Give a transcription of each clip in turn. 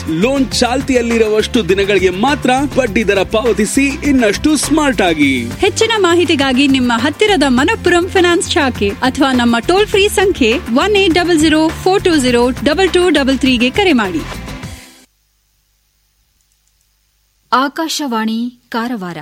Loan ಚಾಲ್ತಿಯಲ್ಲಿರುವಷ್ಟು ದಿನಗಳಿಗೆ ಮಾತ್ರ ಬಡ್ಡಿ ದರ ಪಾವತಿಸಿ ಇನ್ನಷ್ಟು ಸ್ಮಾರ್ಟ್ ಆಗಿ ಹೆಚ್ಚಿನ ಮಾಹಿತಿಗಾಗಿ ನಿಮ್ಮ ಹತ್ತಿರದ ಮನಪ್ಪುರಂ ಫಿನಾನ್ಸ್ ಶಾಖೆ ಅಥವಾ ನಮ್ಮ ಟೋಲ್ ಫ್ರೀ ಸಂಖ್ಯೆ one eight double zero four two zero double two double ತ್ರೀಗೆ ಕರೆ ಮಾಡಿ ಆಕಾಶವಾಣಿ ಕಾರವಾರ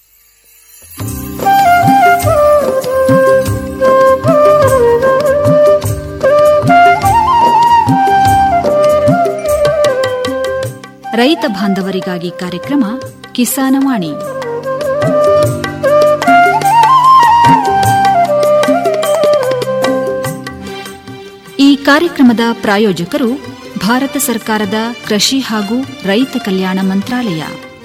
ರೈತ ಬಾಂಧವರಿಗಾಗಿ ಕಾರ್ಯಕ್ರಮ ಕಿಸಾನವಾಣಿ ಈ ಕಾರ್ಯಕ್ರಮದ ಪ್ರಾಯೋಜಕರು ಭಾರತ ಸರ್ಕಾರದ ಕೃಷಿ ಹಾಗೂ ರೈತ ಕಲ್ಯಾಣ ಮಂತ್ರಾಲಯ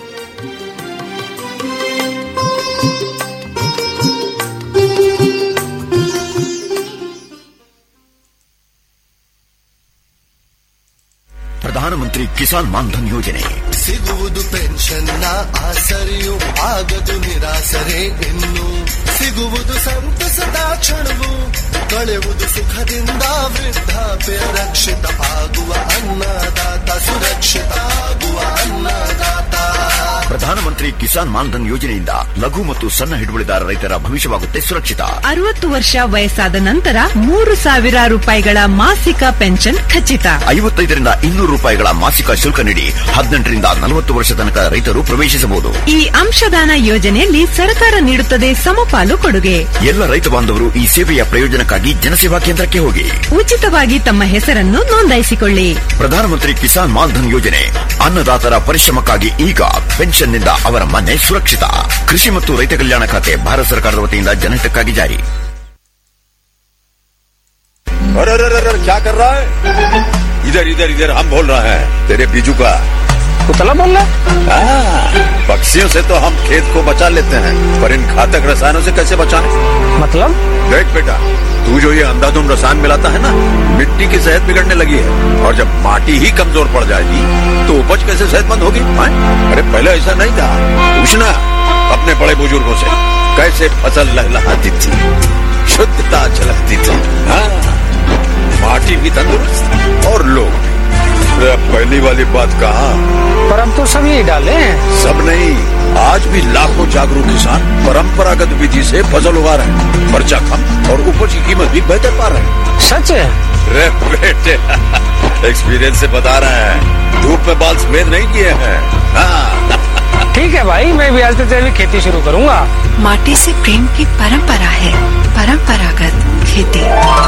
ಪ್ರಧಾನಮಂತ್ರಿ ಕಿಸಾನ್ ಮಾನ್ಧನ್ ಯೋಜನೆ ಸಿಗುವುದು ಪೆನ್ಷನ್ನ ಆಸರೆಯು ಆಗದು ನಿರಾಸರೆ ಇನ್ನು ಸಿಗುವುದು ಸಂತಸದ ಕ್ಷಣವು ಕಳೆಯುವುದು ಸುಖದಿಂದ ವೃದ್ಧಾಪ್ಯ ರಕ್ಷಿತ ಆಗುವ ಅನ್ನದಾತ ಸುರಕ್ಷಿತ ಆಗುವ ಅನ್ನದಾತ ಪ್ರಧಾನಮಂತ್ರಿ ಕಿಸಾನ್ ಮಾನ್ಧನ್ ಯೋಜನೆಯಿಂದ ಲಘು ಮತ್ತು ಸಣ್ಣ ಹಿಡುವಳಿದಾರ ರೈತರ ಭವಿಷ್ಯವಾಗುತ್ತೆ ಸುರಕ್ಷಿತ ಅರವತ್ತು ವರ್ಷ ವಯಸ್ಸಾದ ನಂತರ ಮೂರು ಸಾವಿರ ರೂಪಾಯಿಗಳ ಮಾಸಿಕ ಪೆನ್ಷನ್ ಖಚಿತ ಐವತ್ತೈದರಿಂದ ಇನ್ನೂರು ರೂಪಾಯಿಗಳ ಮಾಸಿಕ ಶುಲ್ಕ ನೀಡಿ ಹದಿನೆಂಟರಿಂದ ನಲವತ್ತು ವರ್ಷ ತನಕ ರೈತರು ಪ್ರವೇಶಿಸಬಹುದು ಈ ಅಂಶದಾನ ಯೋಜನೆಯಲ್ಲಿ ಸರ್ಕಾರ ನೀಡುತ್ತದೆ ಸಮಪಾಲು ಕೊಡುಗೆ ಎಲ್ಲ ರೈತ ಬಾಂಧವರು ಈ ಸೇವೆಯ ಪ್ರಯೋಜನಕ್ಕಾಗಿ ಜನಸೇವಾ ಕೇಂದ್ರಕ್ಕೆ ಹೋಗಿ ಉಚಿತವಾಗಿ ತಮ್ಮ ಹೆಸರನ್ನು ನೋಂದಾಯಿಸಿಕೊಳ್ಳಿ ಪ್ರಧಾನಮಂತ್ರಿ ಕಿಸಾನ್ ಮಾನ್ಧನ್ ಯೋಜನೆ ಅನ್ನದಾತರ ಪರಿಶ್ರಮಕ್ಕಾಗಿ ಈಗ ಪೆನ್ಷನ್ನಿಂದ ಅವರ ಮನೆ ಸುರಕ್ಷಿತ ಕೃಷಿ ಮತ್ತು ರೈತ ಕಲ್ಯಾಣ ಖಾತೆ ಭಾರತ ಸರ್ಕಾರದ ವತಿಯಿಂದ ಜನಹಿತಕ್ಕಾಗಿ ಜಾರಿ अरे अरे अरे अरे, क्या कर रहा है इधर इधर इधर हम बोल रहे हैं तेरे बीजू का कुतला बोल रहा हाँ, पक्षियों से तो हम खेत को बचा लेते हैं पर इन घातक रसायनों से कैसे बचाएं मतलब देख बेटा तू जो ये अंधाधुंध रसायन मिलाता है ना मिट्टी की सेहत बिगड़ने लगी है और जब माटी ही कमजोर पड़ जाएगी तो उपज कैसे सेहतमंद होगी हाँ? अरे पहले ऐसा नहीं था पूछना अपने बड़े बुजुर्गों से कैसे फसल लहलहाती थी शुद्धता झलकती थी हाँ माटी भी तंदुरुस्त और लोग भी अरे अब पहली वाली बात कहा पर हम तो सब यही डाले हैं सब नहीं आज भी लाखों जागरूक किसान परंपरागत विधि से फसल उगा रहे हैं खर्चा कम और उपज की कीमत भी बेहतर पा रहे हैं सच है रे बेटे एक्सपीरियंस से बता रहे हैं धूप में बाल सफेद नहीं किए हैं हाँ ठीक है भाई मैं भी आज से जैविक खेती शुरू करूंगा माटी से प्रेम की परंपरा है परंपरागत खेती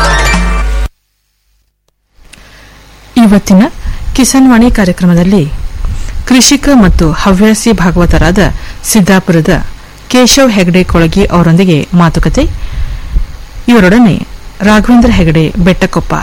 ಇವತ್ತಿನ ಕಿಸಾನ್ ವಾಣಿ ಕಾರ್ಯಕ್ರಮದಲ್ಲಿ ಕೃಷಿಕ ಮತ್ತು ಹವ್ಯಾಸಿ ಭಾಗವತರಾದ ಸಿದ್ದಾಪುರದ ಕೇಶವ್ ಹೆಗಡೆ ಕೊಳಗಿ ಅವರೊಂದಿಗೆ ಮಾತುಕತೆ ಇವರೊಡನೆ ರಾಘವೇಂದ್ರ ಹೆಗಡೆ ಬೆಟ್ಟಕೊಪ್ಪ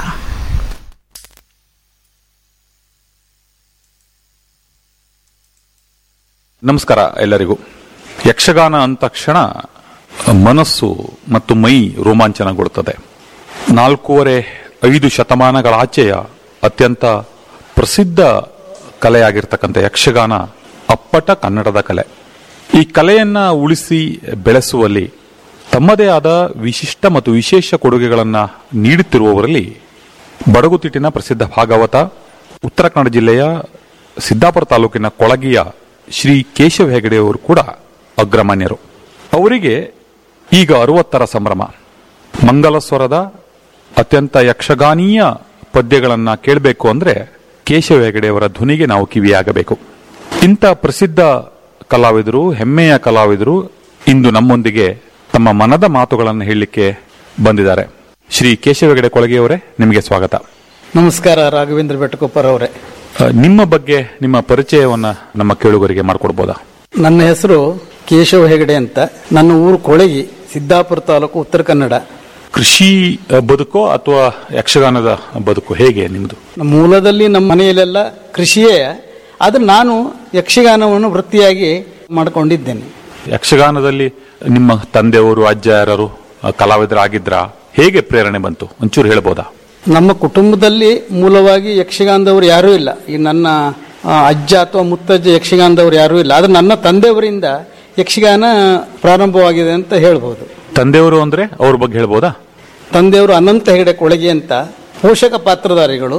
ನಮಸ್ಕಾರ ಎಲ್ಲರಿಗೂ ಯಕ್ಷಗಾನ ಅಂದ ತಕ್ಷಣ ಮನಸ್ಸು ಮತ್ತು ಮೈ ರೋಮಾಂಚನಗೊಳ್ಳುತ್ತದೆ ನಾಲ್ಕೂವರೆ ಐದು ಶತಮಾನಗಳಾಚೆಯ ಅತ್ಯಂತ ಪ್ರಸಿದ್ಧ ಕಲೆಯಾಗಿರ್ತಕ್ಕಂಥ ಯಕ್ಷಗಾನ ಅಪ್ಪಟ ಕನ್ನಡದ ಕಲೆ ಈ ಕಲೆಯನ್ನ ಉಳಿಸಿ ಬೆಳೆಸುವಲ್ಲಿ ತಮ್ಮದೇ ಆದ ವಿಶಿಷ್ಟ ಮತ್ತು ವಿಶೇಷ ಕೊಡುಗೆಗಳನ್ನು ನೀಡುತ್ತಿರುವವರಲ್ಲಿ ಬಡಗುತಿಟ್ಟಿನ ಪ್ರಸಿದ್ಧ ಭಾಗವತ ಉತ್ತರ ಕನ್ನಡ ಜಿಲ್ಲೆಯ ಸಿದ್ದಾಪುರ ತಾಲೂಕಿನ ಕೊಳಗಿಯ ಶ್ರೀ ಕೇಶವ ಹೆಗಡೆಯವರು ಕೂಡ ಅಗ್ರಮಾನ್ಯರು ಅವರಿಗೆ ಈಗ ಅರವತ್ತರ ಸಂಭ್ರಮ ಮಂಗಲ ಸ್ವರದ ಅತ್ಯಂತ ಯಕ್ಷಗಾನೀಯ ಪದ್ಯಗಳನ್ನ ಕೇಳಬೇಕು ಅಂದ್ರೆ ಕೇಶವ ಹೆಗಡೆಯವರ ಧ್ವನಿಗೆ ನಾವು ಕಿವಿಯಾಗಬೇಕು ಇಂಥ ಪ್ರಸಿದ್ಧ ಕಲಾವಿದರು ಹೆಮ್ಮೆಯ ಕಲಾವಿದರು ಇಂದು ನಮ್ಮೊಂದಿಗೆ ತಮ್ಮ ಮನದ ಮಾತುಗಳನ್ನು ಹೇಳಲಿಕ್ಕೆ ಬಂದಿದ್ದಾರೆ ಶ್ರೀ ಕೇಶವ ಹೆಗಡೆ ಕೊಳಗೆಯವರೇ ನಿಮಗೆ ಸ್ವಾಗತ ನಮಸ್ಕಾರ ರಾಘವೇಂದ್ರ ಬೆಟ್ಟಕೊಪ್ಪರ್ ಅವರೇ ಅ, ನಿಮ್ಮ ಬಗ್ಗೆ ನಿಮ್ಮ ಪರಿಚಯವನ್ನ ನಮ್ಮ ಕೇಳುಗರಿಗೆ ಮಾಡಿಕೊಡ್ಬೋದಾ ನನ್ನ ಹೆಸರು ಕೇಶವ ಹೆಗಡೆ ಅಂತ ನನ್ನ ಊರು ಕೊಳಗಿ ಸಿದ್ದಾಪುರ ತಾಲೂಕು ಉತ್ತರ ಕನ್ನಡ ಕೃಷಿ ಅ, ಬದುಕೋ ಅಥವಾ ಯಕ್ಷಗಾನದ ಬದುಕು ಹೇಗೆ ನಿಮ್ದು ಮೂಲದಲ್ಲಿ ನಮ್ಮ ಮನೆಯಲ್ಲೆಲ್ಲ ಕೃಷಿಯೇ ಆದ್ರೆ ನಾನು ಯಕ್ಷಗಾನವನ್ನು ವೃತ್ತಿಯಾಗಿ ಮಾಡಿಕೊಂಡಿದ್ದೇನೆ ಯಕ್ಷಗಾನದಲ್ಲಿ ನಿಮ್ಮ ತಂದೆಯವರು ಅಜ್ಜ ಯಾರು ಕಲಾವಿದರಾಗಿದ್ರ ಹೇಗೆ ಪ್ರೇರಣೆ ಬಂತು ಒಂಚೂರು ಹೇಳ್ಬೋದಾ ನಮ್ಮ ಕುಟುಂಬದಲ್ಲಿ ಮೂಲವಾಗಿ ಯಕ್ಷಗಾನದವರು ಯಾರೂ ಇಲ್ಲ ಈ ನನ್ನ ಆ, ಅಜ್ಜ ಅಥವಾ ಮುತ್ತಜ್ಜ ಯಕ್ಷಗಾನದವರು ಯಾರೂ ಇಲ್ಲ ಆದ್ರೆ ನನ್ನ ತಂದೆಯವರಿಂದ ಯಕ್ಷಗಾನ ಪ್ರಾರಂಭವಾಗಿದೆ ಅಂತ ಹೇಳ್ಬೋದು ತಂದೆಯವರು ಅಂದ್ರೆ ಅವ್ರ ಬಗ್ಗೆ ಹೇಳ್ಬೋದಾ ತಂದೆಯವರು ಅನಂತ ಹೆಗಡೆ ಕೊಳಗೆ ಅಂತ ಪೋಷಕ ಪಾತ್ರಧಾರಿಗಳು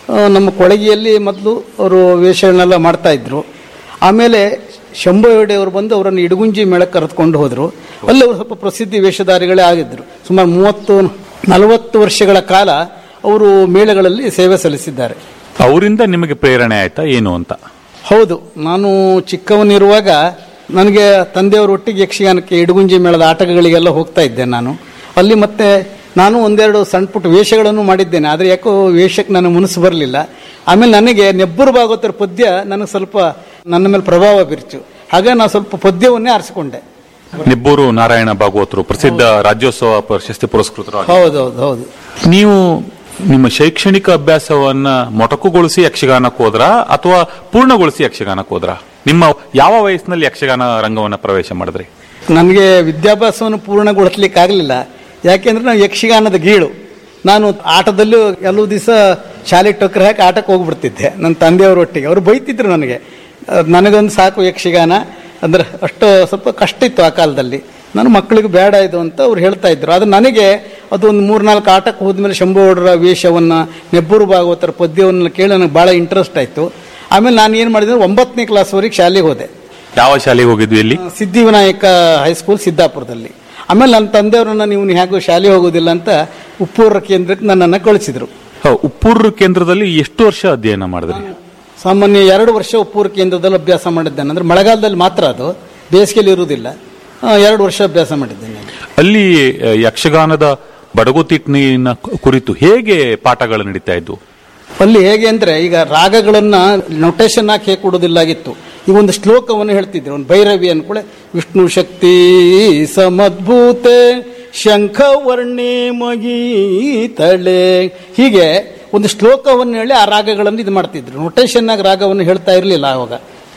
ಆ, ನಮ್ಮ ಕೊಳಗಿಯಲ್ಲಿ ಮೊದಲು ಅವರು ವೇಷಗಳನ್ನೆಲ್ಲ ಮಾಡ್ತಾ ಇದ್ರು ಆಮೇಲೆ ಶಂಭು ಹೆಗಡೆ ಅವರು ಬಂದು ಅವರನ್ನು ಇಡಗುಂಜಿ ಮೇಳಕ್ಕೆ ಕರೆದುಕೊಂಡು ಹೋದರು ಅಲ್ಲಿ ಅವರು ಸ್ವಲ್ಪ ಪ್ರಸಿದ್ಧಿ ವೇಷಧಾರಿಗಳೇ ಆಗಿದ್ದರು ಸುಮಾರು ಮೂವತ್ತು ನಲವತ್ತು ವರ್ಷಗಳ ಕಾಲ ಅವರು ಮೇಳಗಳಲ್ಲಿ ಸೇವೆ ಸಲ್ಲಿಸಿದ್ದಾರೆ ಅವರಿಂದ ನಿಮಗೆ ಪ್ರೇರಣೆ ಆಯ್ತಾ ಏನು ಅಂತ ಹೌದು ನಾನು ಚಿಕ್ಕವನಿರುವಾಗ ನನಗೆ ತಂದೆಯವರ ಒಟ್ಟಿಗೆ ಯಕ್ಷಗಾನಕ್ಕೆ ಇಡಗುಂಜಿ ಮೇಳದ ಆಟಗಳಿಗೆಲ್ಲ ಹೋಗ್ತಾ ಇದ್ದೆ ನಾನು ಅಲ್ಲಿ ಮತ್ತೆ ನಾನು ಒಂದೆರಡು ಸಣ್ಣ ಪುಟ್ಟ ವೇಷಗಳನ್ನು ಮಾಡಿದ್ದೇನೆ ಆದರೆ ಯಾಕೋ ವೇಷಕ್ಕೆ ನನ್ನ ಮನಸ್ಸು ಬರಲಿಲ್ಲ ಆಮೇಲೆ ನನಗೆ ನೆಬ್ಬರು ಭಾಗವತರ ಪದ್ಯ ನನಗೆ ಸ್ವಲ್ಪ ನನ್ನ ಮೇಲೆ ಪ್ರಭಾವ ಬೀರ್ತು ಹಾಗೆ ನಾನು ಸ್ವಲ್ಪ ಪದ್ಯವನ್ನೇ ಆರಿಸಿಕೊಂಡೆ ನಿಬ್ಬೂರು ನಾರಾಯಣ ಭಾಗವತರು ಪ್ರಸಿದ್ಧ ರಾಜ್ಯೋತ್ಸವ ಪ್ರಶಸ್ತಿ ಪುರಸ್ಕೃತರು ಹೌದೌದು ಹೌದು ನೀವು ನಿಮ್ಮ ಶೈಕ್ಷಣಿಕ ಅಭ್ಯಾಸವನ್ನ ಮೊಟಕುಗೊಳಿಸಿ ಯಕ್ಷಗಾನಕ್ಕೆ ಹೋದ್ರಾ ಅಥವಾ ಪೂರ್ಣಗೊಳಿಸಿ ಯಕ್ಷಗಾನಕ್ಕೆ ಹೋದ್ರಾ ನಿಮ್ಮ ಯಾವ ವಯಸ್ಸಿನಲ್ಲಿ ಯಕ್ಷಗಾನ ರಂಗವನ್ನ ಪ್ರವೇಶ ಮಾಡಿದ್ರಿ ನನಗೆ ವಿದ್ಯಾಭ್ಯಾಸವನ್ನು ಪೂರ್ಣಗೊಳಿಸ್ಲಿಕ್ಕೆ ಆಗಲಿಲ್ಲ ಯಾಕೆಂದ್ರೆ ನಾವು ಯಕ್ಷಗಾನದ ಗೀಳು ನಾನು ಆಟದಲ್ಲೂ ಕೆಲವು ದಿವಸ ಶಾಲೆ ಟೊಕ್ಕರ್ ಹಾಕಿ ಆಟಕ್ಕೆ ಹೋಗ್ಬಿಡ್ತಿದ್ದೆ ನನ್ನ ತಂದೆಯವರೊಟ್ಟಿಗೆ ಅವರು ಬೈತಿದ್ರು ನನಗೆ ಅಹ್, ನನಗೊಂದು ಸಾಕು ಯಕ್ಷಗಾನ ಅಂದ್ರೆ ಅಷ್ಟು ಸ್ವಲ್ಪ ಕಷ್ಟ ಇತ್ತು ಆ ಕಾಲದಲ್ಲಿ ನಾನು ಮಕ್ಕಳಿಗೆ ಬೇಡ ಇದು ಅಂತ ಅವ್ರು ಹೇಳ್ತಾ ಇದ್ರು ಆದರೆ ನನಗೆ ಅದು ಒಂದು ಮೂರ್ನಾಲ್ಕು ಆಟಕ್ಕೆ ಹೋದ್ಮೇಲೆ ಶಂಭುಗೌಡರ ವೇಷವನ್ನು ನೆಬ್ಬೂರು ಭಾಗವತರ ಪದ್ಯವನ್ನು ಕೇಳಿ ನನಗೆ ಭಾಳ ಇಂಟ್ರೆಸ್ಟ್ ಆಯಿತು ಆಮೇಲೆ ನಾನು ಏನು ಮಾಡಿದೆ ಒಂಬತ್ತನೇ ಕ್ಲಾಸ್ವರೆಗೆ ಶಾಲೆಗೆ ಹೋದೆ ಯಾವ ಶಾಲೆಗೆ ಹೋಗಿದ್ವಿ ಇಲ್ಲಿ ಸಿದ್ಧಿವಿನಾಯಕ ಹೈಸ್ಕೂಲ್ ಸಿದ್ದಾಪುರದಲ್ಲಿ ಆಮೇಲೆ ನನ್ನ ತಂದೆಯವರನ್ನ ನೀವು ಹೇಗೂ ಶಾಲೆ ಹೋಗೋದಿಲ್ಲ ಅಂತ ಉಪ್ಪೂರ ಕೇಂದ್ರಕ್ಕೆ ನನ್ನನ್ನು ಕಳಿಸಿದ್ರು ಹ, ಉಪ್ಪೂರು ಕೇಂದ್ರದಲ್ಲಿ ಎಷ್ಟು ವರ್ಷ ಅಧ್ಯಯನ ಮಾಡಿದ್ರಿ ಸಾಮಾನ್ಯ ಎರಡು ವರ್ಷ ಉಪ್ಪೂರ ಕೇಂದ್ರದಲ್ಲಿ ಅಭ್ಯಾಸ ಮಾಡಿದ್ದೇನೆ ಅಂದ್ರೆ ಮಳೆಗಾಲದಲ್ಲಿ ಮಾತ್ರ ಅದು ಬೇಸಿಗೆಯಲ್ಲಿ ಇರುವುದಿಲ್ಲ ಆ, ಎರಡು ವರ್ಷ ಅಭ್ಯಾಸ ಮಾಡಿದ್ದೇನೆ ಅಲ್ಲಿ ಆ, ಯಕ್ಷಗಾನದ ಬಡಗುತಿಟ್ಟಿನ ಕುರಿತು ಹೇಗೆ ಪಾಠಗಳು ನಡೀತಾ ಇದ್ವು ಅಲ್ಲಿ ಹೇಗೆ ಅಂದ್ರೆ ಈಗ ರಾಗಗಳನ್ನ ನೊಟೇಶನ್ ಹಾಕಿ ಹೇಗೆ ಕೊಡೋದಿಲ್ಲಾಗಿತ್ತು ಈಗ ಒಂದು ಶ್ಲೋಕವನ್ನು ಹೇಳ್ತಿದ್ರು ಒಂದು ಭೈರವಿ ಅನ್ಕೊಳ್ಳೆ ವಿಷ್ಣು ಶಕ್ತಿ ಸಮದ್ಭೂತೆ ಶಂಖವರ್ಣೆ ಮಗೀತಳೆ ಹೀಗೆ ಒಂದು ಶ್ಲೋಕವನ್ನು ಹೇಳಿ ಆ ರಾಗಗಳನ್ನು ಇದು ಮಾಡ್ತಿದ್ರು ನೊಟೇಶನ್ ಆಗಿ ರಾಗವನ್ನು ಹೇಳ್ತಾ ಇರಲಿಲ್ಲ ಆವಾಗ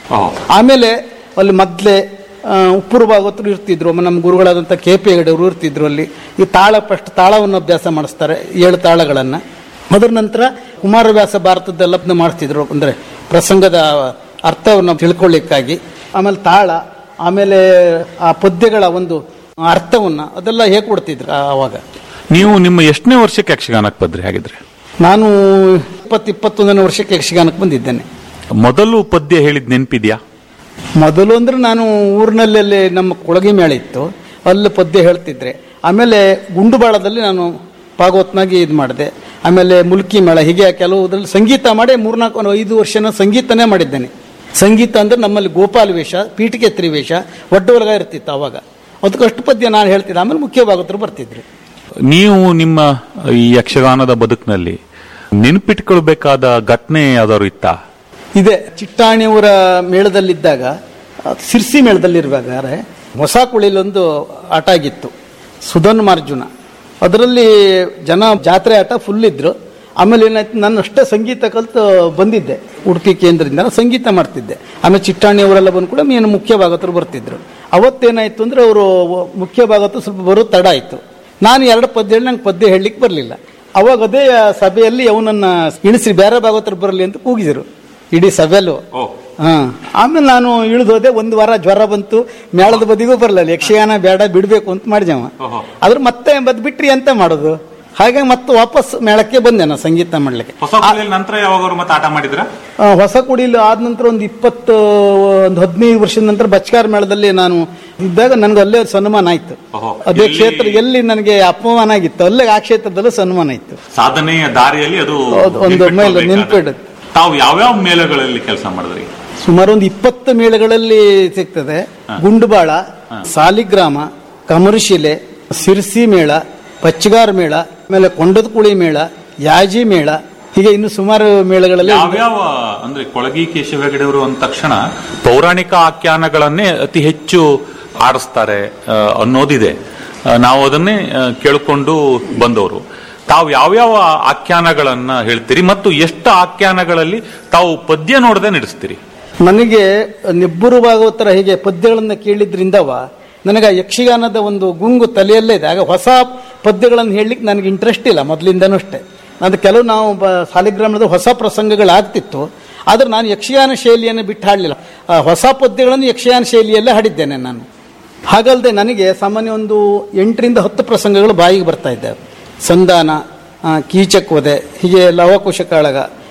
ಆಮೇಲೆ ಅಲ್ಲಿ ಮೊದಲೇ ಉಪ್ಪುರು ಭಾಗವತರು ಇರ್ತಿದ್ರು ಆಮೇಲೆ ನಮ್ಮ ಗುರುಗಳಾದಂಥ ಕೆ ಪಿ ಹೆಗಡೆಯವರು ಇರ್ತಿದ್ರು ಅಲ್ಲಿ ಈ ತಾಳ ಫಸ್ಟ್ ತಾಳವನ್ನು ಅಭ್ಯಾಸ ಮಾಡಿಸ್ತಾರೆ ಏಳು ತಾಳಗಳನ್ನು ಅದರ ನಂತರ ಕುಮಾರವ್ಯಾಸ ಭಾರತದ್ದೆಲ್ಲ ಮಾಡಿಸ್ತಿದ್ರು ಅಂದರೆ ಪ್ರಸಂಗದ ಅರ್ಥವನ್ನು ತಿಳ್ಕೊಳ್ಳಿಕ್ಕಾಗಿ ಆಮೇಲೆ ತಾಳ ಆಮೇಲೆ ಆ ಪದ್ಯಗಳ ಒಂದು ಅರ್ಥವನ್ನು ಅದೆಲ್ಲ ಹೇಗೆ ಕೊಡ್ತಿದ್ರು ಆವಾಗ ನೀವು ನಿಮ್ಮ ಎಷ್ಟನೇ ವರ್ಷಕ್ಕೆ ಯಕ್ಷಗಾನಕ್ಕೆ ಬಂದ್ರಿ ಹಾಗಿದ್ರೆ ನಾನು ಇಪ್ಪತ್ತು ಇಪ್ಪತ್ತೊಂದನೇ ವರ್ಷಕ್ಕೆ ಯಕ್ಷಗಾನಕ್ಕೆ ಬಂದಿದ್ದೇನೆ ಮೊದಲು ಪದ್ಯ ಹೇಳಿದ್ ನೆನಪಿದ್ಯಾ ಮೊದಲು ಅಂದ್ರೆ ನಾನು ಊರಿನಲ್ಲಿ ನಮ್ಮ ಕೊಳಗಿ ಮೇಳ ಇತ್ತು ಅಲ್ಲಿ ಪದ್ಯ ಹೇಳ್ತಿದ್ರೆ ಆಮೇಲೆ ಗುಂಡುಬಾಳದಲ್ಲಿ ನಾನು ಭಾಗವತ್ನಾಗಿ ಇದು ಮಾಡಿದೆ ಆಮೇಲೆ ಮುಲ್ಕಿ ಮೇಳ ಹೀಗೆ ಕೆಲವುದ್ರಲ್ಲಿ ಸಂಗೀತ ಮಾಡಿ ಮೂರ್ನಾಲ್ಕು ಒಂದು ಐದು ವರ್ಷನ ಸಂಗೀತನೇ ಮಾಡಿದ್ದೇನೆ ಸಂಗೀತ ಅಂದ್ರೆ ನಮ್ಮಲ್ಲಿ ಗೋಪಾಲ ವೇಷ ಪೀಠಿಕೆ ವೇಷ ಒಡ್ಡೋಲಗ ಇರ್ತಿತ್ತು ಅವಾಗ ಅದಕ್ಕಷ್ಟು ಪದ್ಯ ನಾನು ಹೇಳ್ತಿದ್ದೆ ಆಮೇಲೆ ಮುಖ್ಯ ಭಾಗವತರು ಬರ್ತಿದ್ರು ನೀವು ನಿಮ್ಮ ಈ ಯಕ್ಷಗಾನದ ಬದುಕಿನಲ್ಲಿ ನೆನಪಿಟ್ಕೊಳ್ಬೇಕಾದ ಘಟನೆ ಯಾವ್ದಾದ್ರು ಇತ್ತಾ ಇದೆ ಚಿಟ್ಟಾಣಿಯವರ ಮೇಳದಲ್ಲಿದ್ದಾಗ ಆ, ಸಿರ್ಸಿ ಮೇಳದಲ್ಲಿರುವಾಗ ಹೊಸ ಕುಳಿಲೊಂದು ಆಟ ಆಗಿತ್ತು ಸುಧನ್ಮಾರ್ಜುನ ಅದರಲ್ಲಿ ಜನ ಜಾತ್ರೆ ಆಟ ಫುಲ್ ಇದ್ರು ಆಮೇಲೆ ಏನಾಯ್ತು ನಾನು ಅಷ್ಟೇ ಸಂಗೀತ ಕಲಿತು ಬಂದಿದ್ದೆ ಉಡುಪಿ ಕೇಂದ್ರದಿಂದ ನಾನು ಸಂಗೀತ ಮಾಡ್ತಿದ್ದೆ ಆಮೇಲೆ ಚಿಟ್ಟಾಣಿಯವರೆಲ್ಲ ಬಂದು ಕೂಡ ಏನು ಮುಖ್ಯ ಭಾಗತರು ಬರ್ತಿದ್ರು ಅವತ್ತೇನಾಯ್ತು ಅಂದ್ರೆ ಅವರು ಮುಖ್ಯ ಭಾಗತ್ತು ಸ್ವಲ್ಪ ಬರೋದು ತಡ ಆಯಿತು ನಾನು ಎರಡು ಪದ್ಯ ಹೇಳಿ ನಂಗೆ ಪದ್ಯ ಹೇಳಲಿಕ್ಕೆ ಬರಲಿಲ್ಲ ಅವಾಗ ಅದೇ ಸಭೆಯಲ್ಲಿ ಅವನನ್ನ ಇಳಿಸಿ ಬೇರೆ ಭಾಗವತರು ಬರಲಿ ಅಂತ ಕೂಗಿದ್ರು ಇಡೀ ಸಭೆಯಲ್ಲೂ ಹಾ ಆಮೇಲೆ ನಾನು ಇಳಿದೋದೆ ಒಂದು ವಾರ ಜ್ವರ ಬಂತು ಮೇಳದ ಬದಿಗೂ ಬರಲಿಲ್ಲ ಯಕ್ಷಗಾನ ಬೇಡ ಬಿಡಬೇಕು ಅಂತ ಮಾಡಿದವ ಅದ್ರ ಮತ್ತೆ ಬದ್ ಬಿಟ್ರಿ ಅಂತ ಮಾಡೋದು ಹಾಗೆ ಮತ್ತೆ ವಾಪಸ್ ಮೇಳಕ್ಕೆ ಬಂದೆ ನಾನು ಸಂಗೀತ ಮಾಡ್ಲಿಕ್ಕೆ ನಂತರ ಯಾವಾಗ ಮತ್ತೆ ಆಟ ಮಾಡಿದ್ರ ಆ, ಹೊಸ ಕುಡಿಲು ಆದ ನಂತರ ಒಂದು ಇಪ್ಪತ್ತು ಒಂದು ಹದಿನೈದು ವರ್ಷದ ನಂತರ ಬಚ್ಕಾರ ಮೇಳದಲ್ಲಿ ನಾನು ಇದ್ದಾಗ ನನಗೆ ಅಲ್ಲೇ ಸನ್ಮಾನ ಆಯ್ತು ಅದೇ ಕ್ಷೇತ್ರ ಎಲ್ಲಿ ನನಗೆ ಅಪಮಾನ ಆಗಿತ್ತು ಅಲ್ಲೇ ಆ ಕ್ಷೇತ್ರದಲ್ಲೂ ಸನ್ಮಾನ ಆಯ್ತು ಸಾಧನೆಯ ದಾರಿಯಲ್ಲಿ ಅದು ಹೌದು, ಒಂದು ಮೇಲೆ ನೆನ್ಪಿಟ್ಕೊಳ್ಬೇಕಾದ. ನೆನ್ಪಿಡುತ್ತೆ. ತಾವು ಯಾವ್ಯಾವ ಮೇಳಗಳಲ್ಲಿ ಕೆಲಸ ಮಾಡಿದ್ರಿ ಸುಮಾರು ಒಂದು ಇಪ್ಪತ್ತು ಮೇಳಗಳಲ್ಲಿ ಸಿಗ್ತದೆ ಗುಂಡುಬಾಳ ಸಾಲಿಗ್ರಾಮ ಕಮರುಶಿಲೆ ಸಿರ್ಸಿ ಮೇಳ ಪಚ್ಚಗಾರ ಮೇಳ ಆಮೇಲೆ ಕೊಂಡದಕುಳಿ ಮೇಳ ಯಾಜಿ ಮೇಳ ಹೀಗೆ ಇನ್ನು ಸುಮಾರು ಮೇಳಗಳಲ್ಲಿ ಯಾವ್ಯಾವ ಅಂದ್ರೆ ಕೊಳಗಿ ಕೇಶವ ಹೆಗಡೆ ಅವರು ಅಂದ ತಕ್ಷಣ ಪೌರಾಣಿಕ ಆಖ್ಯಾನಗಳನ್ನೇ ಅತಿ ಹೆಚ್ಚು ಆಡಿಸ್ತಾರೆ ಆ, ಅನ್ನೋದಿದೆ ಆ, ನಾವು ಅದನ್ನೇ ಆ, ಕೇಳ್ಕೊಂಡು ಬಂದವರು ತಾವು ಯಾವ್ಯಾವ ಆಖ್ಯಾನಗಳನ್ನ ಹೇಳ್ತೀರಿ ಮತ್ತು ಎಷ್ಟು ಆಖ್ಯಾನಗಳಲ್ಲಿ ತಾವು ಪದ್ಯ ನೋಡದೆ ನಡೆಸ್ತೀರಿ ನನಗೆ ನಿಬ್ಬರು ಭಾಗವತರ ಹೀಗೆ ಪದ್ಯಗಳನ್ನ ಕೇಳಿದ್ರಿಂದವ ನನಗೆ ಆ ಯಕ್ಷಗಾನದ ಒಂದು ಗುಂಗು ತಲೆಯಲ್ಲೇ ಇದೆ ಆಗ ಹೊಸ ಪದ್ಯಗಳನ್ನು ಹೇಳಲಿಕ್ಕೆ ನನಗೆ ಇಂಟ್ರೆಸ್ಟ್ ಇಲ್ಲ ಮೊದಲಿಂದನೂ ಅಷ್ಟೇ ಅದು ಕೆಲವು ನಾವು ಬ ಸಾಲಿಗ್ರಾಮದ ಹೊಸ ಪ್ರಸಂಗಗಳಾಗ್ತಿತ್ತು ಆದ್ರೆ ನಾನು ಯಕ್ಷಗಾನ ಶೈಲಿಯನ್ನು ಬಿಟ್ಟು ಹಾಡಲಿಲ್ಲ ಆ ಹೊಸ ಪದ್ಯಗಳನ್ನು ಯಕ್ಷಗಾನ ಶೈಲಿಯಲ್ಲೇ ಹಾಡಿದ್ದೇನೆ ನಾನು ಹಾಗಲ್ಲದೆ ನನಗೆ ಸಾಮಾನ್ಯ ಒಂದು ಎಂಟರಿಂದ ಹತ್ತು ಪ್ರಸಂಗಗಳು ಬಾಯಿಗೆ ಬರ್ತಾ ಇದ್ದಾವೆ ಸಂಧಾನ ಆ, ಕೀಚಕ್ವದೆ ಹೀಗೆ ಲವಕುಶ ಕಾಳಗ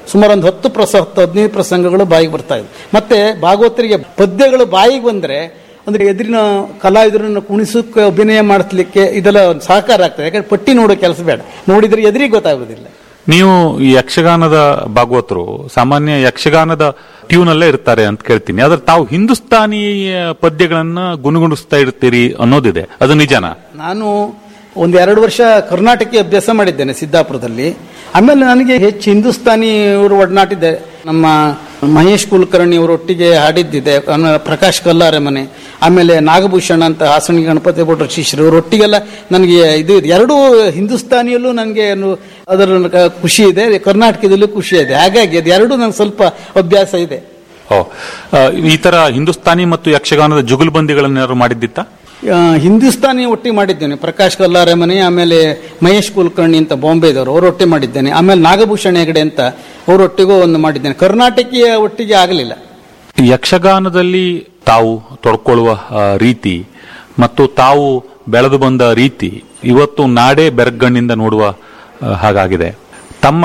ಸುಮಾರು ಒಂದು ಹತ್ತು ಪ್ರಸ ಹತ್ತು ಹದಿನೈದು ಪ್ರಸಂಗಗಳು ಬಾಯಿಗೆ ಬರ್ತಾ ಇದ್ವು ಮತ್ತೆ ಭಾಗವತರಿಗೆ ಪದ್ಯಗಳು ಬಾಯಿಗೆ ಬಂದ್ರೆ ಅಂದ್ರೆ ಎದುರಿನ ಕಲಾವಿದರನ್ನು ಕುಣಿಸೋಕೆ ಅಭಿನಯ ಮಾಡಿಸ್ಲಿಕ್ಕೆ ಇದೆಲ್ಲ ಒಂದು ಸಹಕಾರ ಆಗ್ತದೆ ಯಾಕಂದ್ರೆ ಪಟ್ಟಿ ನೋಡೋ ಕೆಲಸ ಬೇಡ ನೋಡಿದ್ರೆ ಎದುರಿಗೆ ಗೊತ್ತಾಗೋದಿಲ್ಲ ನೀವು ಈ ಯಕ್ಷಗಾನದ ಭಾಗವತರು ಸಾಮಾನ್ಯ ಯಕ್ಷಗಾನದ ಟ್ಯೂನ್ ಅಲ್ಲೇ ಇರ್ತಾರೆ ಅಂತ ಕೇಳ್ತೀನಿ ಆದ್ರೆ ತಾವು ಹಿಂದೂಸ್ತಾನಿ ಪದ್ಯಗಳನ್ನ ಗುಣಗುಣಿಸ್ತಾ ಇರ್ತೀರಿ ಅನ್ನೋದಿದೆ ಅದು ನಿಜನಾ ನಾನು ಒಂದು ಎರಡು ವರ್ಷ ಕರ್ನಾಟಕ ಅಭ್ಯಾಸ ಮಾಡಿದ್ದೇನೆ ಸಿದ್ದಾಪುರದಲ್ಲಿ ಆಮೇಲೆ ನನಗೆ ಹೆಚ್ಚು ಹಿಂದೂಸ್ತಾನಿ ಇವರು ಒಡನಾಟಿದೆ ನಮ್ಮ ಮಹೇಶ್ ಕುಲಕರ್ಣಿ ಅವರೊಟ್ಟಿಗೆ ಹಾಡಿದ್ದಿದೆ ಆಮೇಲೆ ಪ್ರಕಾಶ್ ಕಲ್ಲಾರೆ ಮನೆ ಆಮೇಲೆ ನಾಗಭೂಷಣ ಅಂತ ಹಾಸನ ಗಣಪತಿ ಭಟ್ರ ಶಿಷ್ಯರು ಇವರೊಟ್ಟಿಗೆಲ್ಲ ನನಗೆ ಇದು ಇದೆ. ಎರಡೂ ಹಿಂದೂಸ್ತಾನಿಯಲ್ಲೂ ನನಗೆ ಏನು- ಅದರ ಕ- ಖುಷಿ ಇದೆ ಕರ್ನಾಟಕದಲ್ಲೂ ಖುಷಿ ಇದೆ ಹಾಗಾಗಿ ಅದು ಎರಡೂ ನನಗೆ ಸ್ವಲ್ಪ ಅಭ್ಯಾಸ ಇದೆ ಓ ಆ, ಈ ತರ ಹಿಂದೂಸ್ತಾನಿ ಮತ್ತು ಯಕ್ಷಗಾನದ ಜುಗುಲ್ಬಂದಿಗಳನ್ನೇನಾದ್ರು ಮಾಡಿದ್ದಿತ್ತ ಆ, ಹಿಂದೂಸ್ತಾನಿ ಒಟ್ಟಿಗೆ ಮಾಡಿದ್ದೇನೆ ಪ್ರಕಾಶ್ ಕಲ್ಲಾರೆ ಮನೆ ಆಮೇಲೆ ಮಹೇಶ್ ಕುಲಕರ್ಣಿ ಅಂತ ಬಾಂಬೆದವರು ಅವರೊಟ್ಟಿಗೆ ಮಾಡಿದ್ದೇನೆ ಆಮೇಲೆ ನಾಗಭೂಷಣ ಹೆಗಡೆ ಅಂತ ಅವರೊಟ್ಟಿಗೂ ಒಂದು ಮಾಡಿದ್ದೇನೆ ಕರ್ನಾಟಕೀಯ ಒಟ್ಟಿಗೆ ಆಗಲಿಲ್ಲ ಯಕ್ಷಗಾನದಲ್ಲಿ ತಾವು ತೊಡ್ಕೊಳ್ಳುವ ಆ, ರೀತಿ ಮತ್ತು ತಾವು ಬೆಳೆದು ಬಂದ ರೀತಿ ಇವತ್ತು ನಾಡೇ ಬೆರಗಣ್ಣಿಂದ ನೋಡುವ ಆ, ಹಾಗಾಗಿದೆ ತಮ್ಮ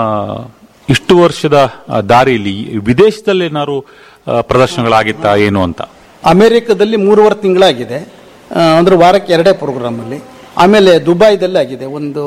ಇಷ್ಟು ವರ್ಷದ ಆ, ದಾರಿಯಲ್ಲಿ ವಿದೇಶದಲ್ಲಿ ಏನಾದ್ರು ಆ, ಪ್ರದರ್ಶನಗಳಾಗಿತ್ತಾ ಏನು ಅಂತ ಅಮೆರಿಕದಲ್ಲಿ ಮೂರುವರೆ ತಿಂಗಳಾಗಿದೆ ಆ, ಅಂದ್ರೆ ವಾರಕ್ಕೆ ಎರಡೇ ಪ್ರೋಗ್ರಾಮ್ ಅಲ್ಲಿ ಆಮೇಲೆ ದುಬೈದಲ್ಲಿ ಆಗಿದೆ ಒಂದು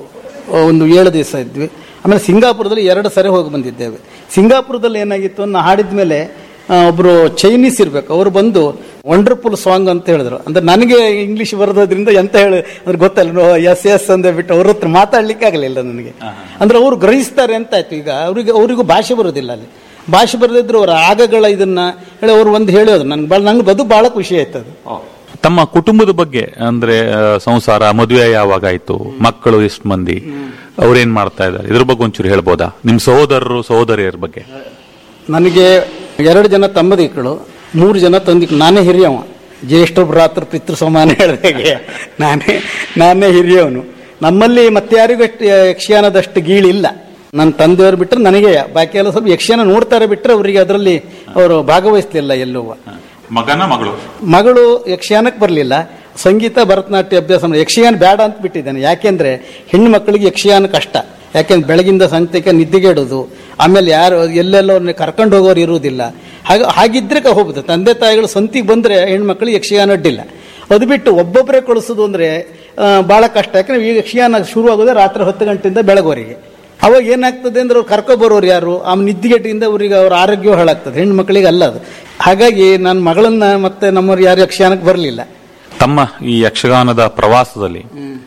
ಒಂದು ಏಳು ದಿವಸ ಇದ್ವಿ ಆಮೇಲೆ ಸಿಂಗಾಪುರದಲ್ಲಿ ಎರಡು ಸರಿ ಹೋಗಿ ಬಂದಿದ್ದೇವೆ ಸಿಂಗಾಪುರದಲ್ಲಿ ಏನಾಗಿತ್ತು ನಾ ಹಾಡಿದ ಮೇಲೆ ಒಬ್ರು ಚೈನೀಸ್ ಇರ್ಬೇಕು ಅವರು ಬಂದು ವಂಡರ್ಫುಲ್ ಸಾಂಗ್ ಅಂತ ಹೇಳಿದ್ರು ಅಂದ್ರೆ ನನಗೆ ಇಂಗ್ಲಿಷ್ ಬರೋದ್ರಿಂದ ಎಂತ ಹೇಳಿ ಅಂದ್ರೆ ಗೊತ್ತಲ್ಲ ಎಸ್ ಎಸ್ ಅಂದ ಬಿಟ್ಟು ಅವ್ರ ಹತ್ರ ಮಾತಾಡ್ಲಿಕ್ಕೆ ಆಗಲಿಲ್ಲ ನನಗೆ ಅಂದ್ರೆ ಅವರು ಗ್ರಹಿಸ್ತಾರೆ ಅಂತ ಆಯ್ತು ಈಗ ಅವರಿಗೆ ಅವರಿಗೂ ಭಾಷೆ ಬರೋದಿಲ್ಲ ಅಲ್ಲಿ ಭಾಷೆ ಬರದಿದ್ರು ಅವರ ಆಗಗಳ ಇದನ್ನ ಹೇಳಿ ಅವ್ರು ಒಂದು ಹೇಳೋದು ನನ್ಗೆ ಭಾಳ ನಂಗೆ ಅದು ಬಹಳ ಖುಷಿ ಆಯ್ತು ಅದು ತಮ್ಮ ಕುಟುಂಬದ ಬಗ್ಗೆ ಅಂದ್ರೆ ಆ, ಸಂಸಾರ ಮದುವೆ ಯಾವಾಗ ಆಯ್ತು ಮಕ್ಕಳು ಎಷ್ಟು ಮಂದಿ ಅವ್ರೇನ್ ಮಾಡ್ತಾ ಇದ್ದಾರೆ ಇದ್ರ ಬಗ್ಗೆ ಒಂಚೂರು ಹೇಳ್ಬೋದಾ ನಿಮ್ ಸಹೋದರರು ಸಹೋದರಿಯರ ಬಗ್ಗೆ ನನಗೆ ಎರಡು ಜನ ತಮ್ಮದಿಕ್ಕಳು ಮೂರು ಜನ ತಂದಿಕ್ಕಳು ನಾನೇ ಹಿರಿಯವ ಜ್ಯೇಷ್ಠ ಭ್ರಾತೃ ಪಿತೃ ಸಮಾನ ಹೇಳಿದಾಗೆ ನಾನೇ ನಾನೇ ಹಿರಿಯವನು ನಮ್ಮಲ್ಲಿ ಮತ್ತೆ ಯಾರಿಗೂ ಅಷ್ಟು ಯಕ್ಷಗಾನದಷ್ಟು ಗೀಳಿಲ್ಲ ನನ್ನ ತಂದೆಯವರು ಬಿಟ್ಟರೆ ನನಗೆ ಬಾಕಿ ಎಲ್ಲ ಸ್ವಲ್ಪ ಯಕ್ಷಗಾನ ನೋಡ್ತಾರೆ ಬಿಟ್ಟರೆ ಅವರಿಗೆ ಅದರಲ್ಲಿ ಅವರು ಭಾಗವಹಿಸ್ಲಿಲ್ಲ ಎಲ್ಲೂ ಮಗನ ಮಗಳು ಮಗಳು ಯಕ್ಷಗಾನಕ್ಕೆ ಬರಲಿಲ್ಲ ಸಂಗೀತ ಭರತನಾಟ್ಯ ಅಭ್ಯಾಸ ಮಾಡಿ ಯಕ್ಷಗಾನ ಬೇಡ ಅಂತ ಬಿಟ್ಟಿದ್ದಾನೆ ಯಾಕೆಂದ್ರೆ ಹೆಣ್ಣು ಮಕ್ಕಳಿಗೆ ಯಕ್ಷಗಾನ ಕಷ್ಟ ಯಾಕೆಂದ್ರೆ ಬೆಳಗಿಂದ ಸಂತೆಗೆ ನಿದ್ದೆಗೆಡೋದು ಆಮೇಲೆ ಯಾರು ಎಲ್ಲೆಲ್ಲೋ ಅವ್ರನ್ನ ಕರ್ಕೊಂಡು ಹೋಗೋರು ಇರುವುದಿಲ್ಲ ಹಾಗೆ ಹಾಗಿದ್ರೆ ಕ- ಹೋಗ್ಬೋದು ತಂದೆ ತಾಯಿಗಳು ಸಂತಿಗೆ ಬಂದ್ರೆ ಹೆಣ್ಮಕ್ಳಿಗೆ ಯಕ್ಷಗಾನ ಅಡ್ಡಿಲ್ಲ ಅದು ಬಿಟ್ಟು ಒಬ್ಬೊಬ್ಬರೇ ಕಳಿಸೋದು ಅಂದ್ರೆ ಆ, ಬಹಳ ಕಷ್ಟ ಯಾಕಂದ್ರೆ ಈ ಯಕ್ಷಗಾನ ಶುರು ಆಗೋದೇ ರಾತ್ರಿ ಹತ್ತು ಗಂಟೆಯಿಂದ ಬೆಳಗೋರಿಗೆ ಅವಾಗ ಏನಾಗ್ತದೆ ಅಂದ್ರೆ ಅವ್ರು ಕರ್ಕೊ ಬರೋರು ಯಾರು ಆ ನಿದ್ದಿಗೆಟ್ಟಿಂದ ಅವರಿಗೆ ಅವ್ರ ಆರೋಗ್ಯ ಹಾಳಾಗ್ತದೆ ಹೆಣ್ಣು ಮಕ್ಕಳಿಗೆ ಅಲ್ಲ ಅದು ಹಾಗಾಗಿ ನನ್ನ ಮಗಳನ್ನ ಮತ್ತೆ ನಮ್ಮವ್ರು ಯಾರು ಯಕ್ಷಗಾನಕ್ಕೆ ಬರಲಿಲ್ಲ ತಮ್ಮ ಈ ಯಕ್ಷಗಾನದ ಪ್ರವಾಸದಲ್ಲಿ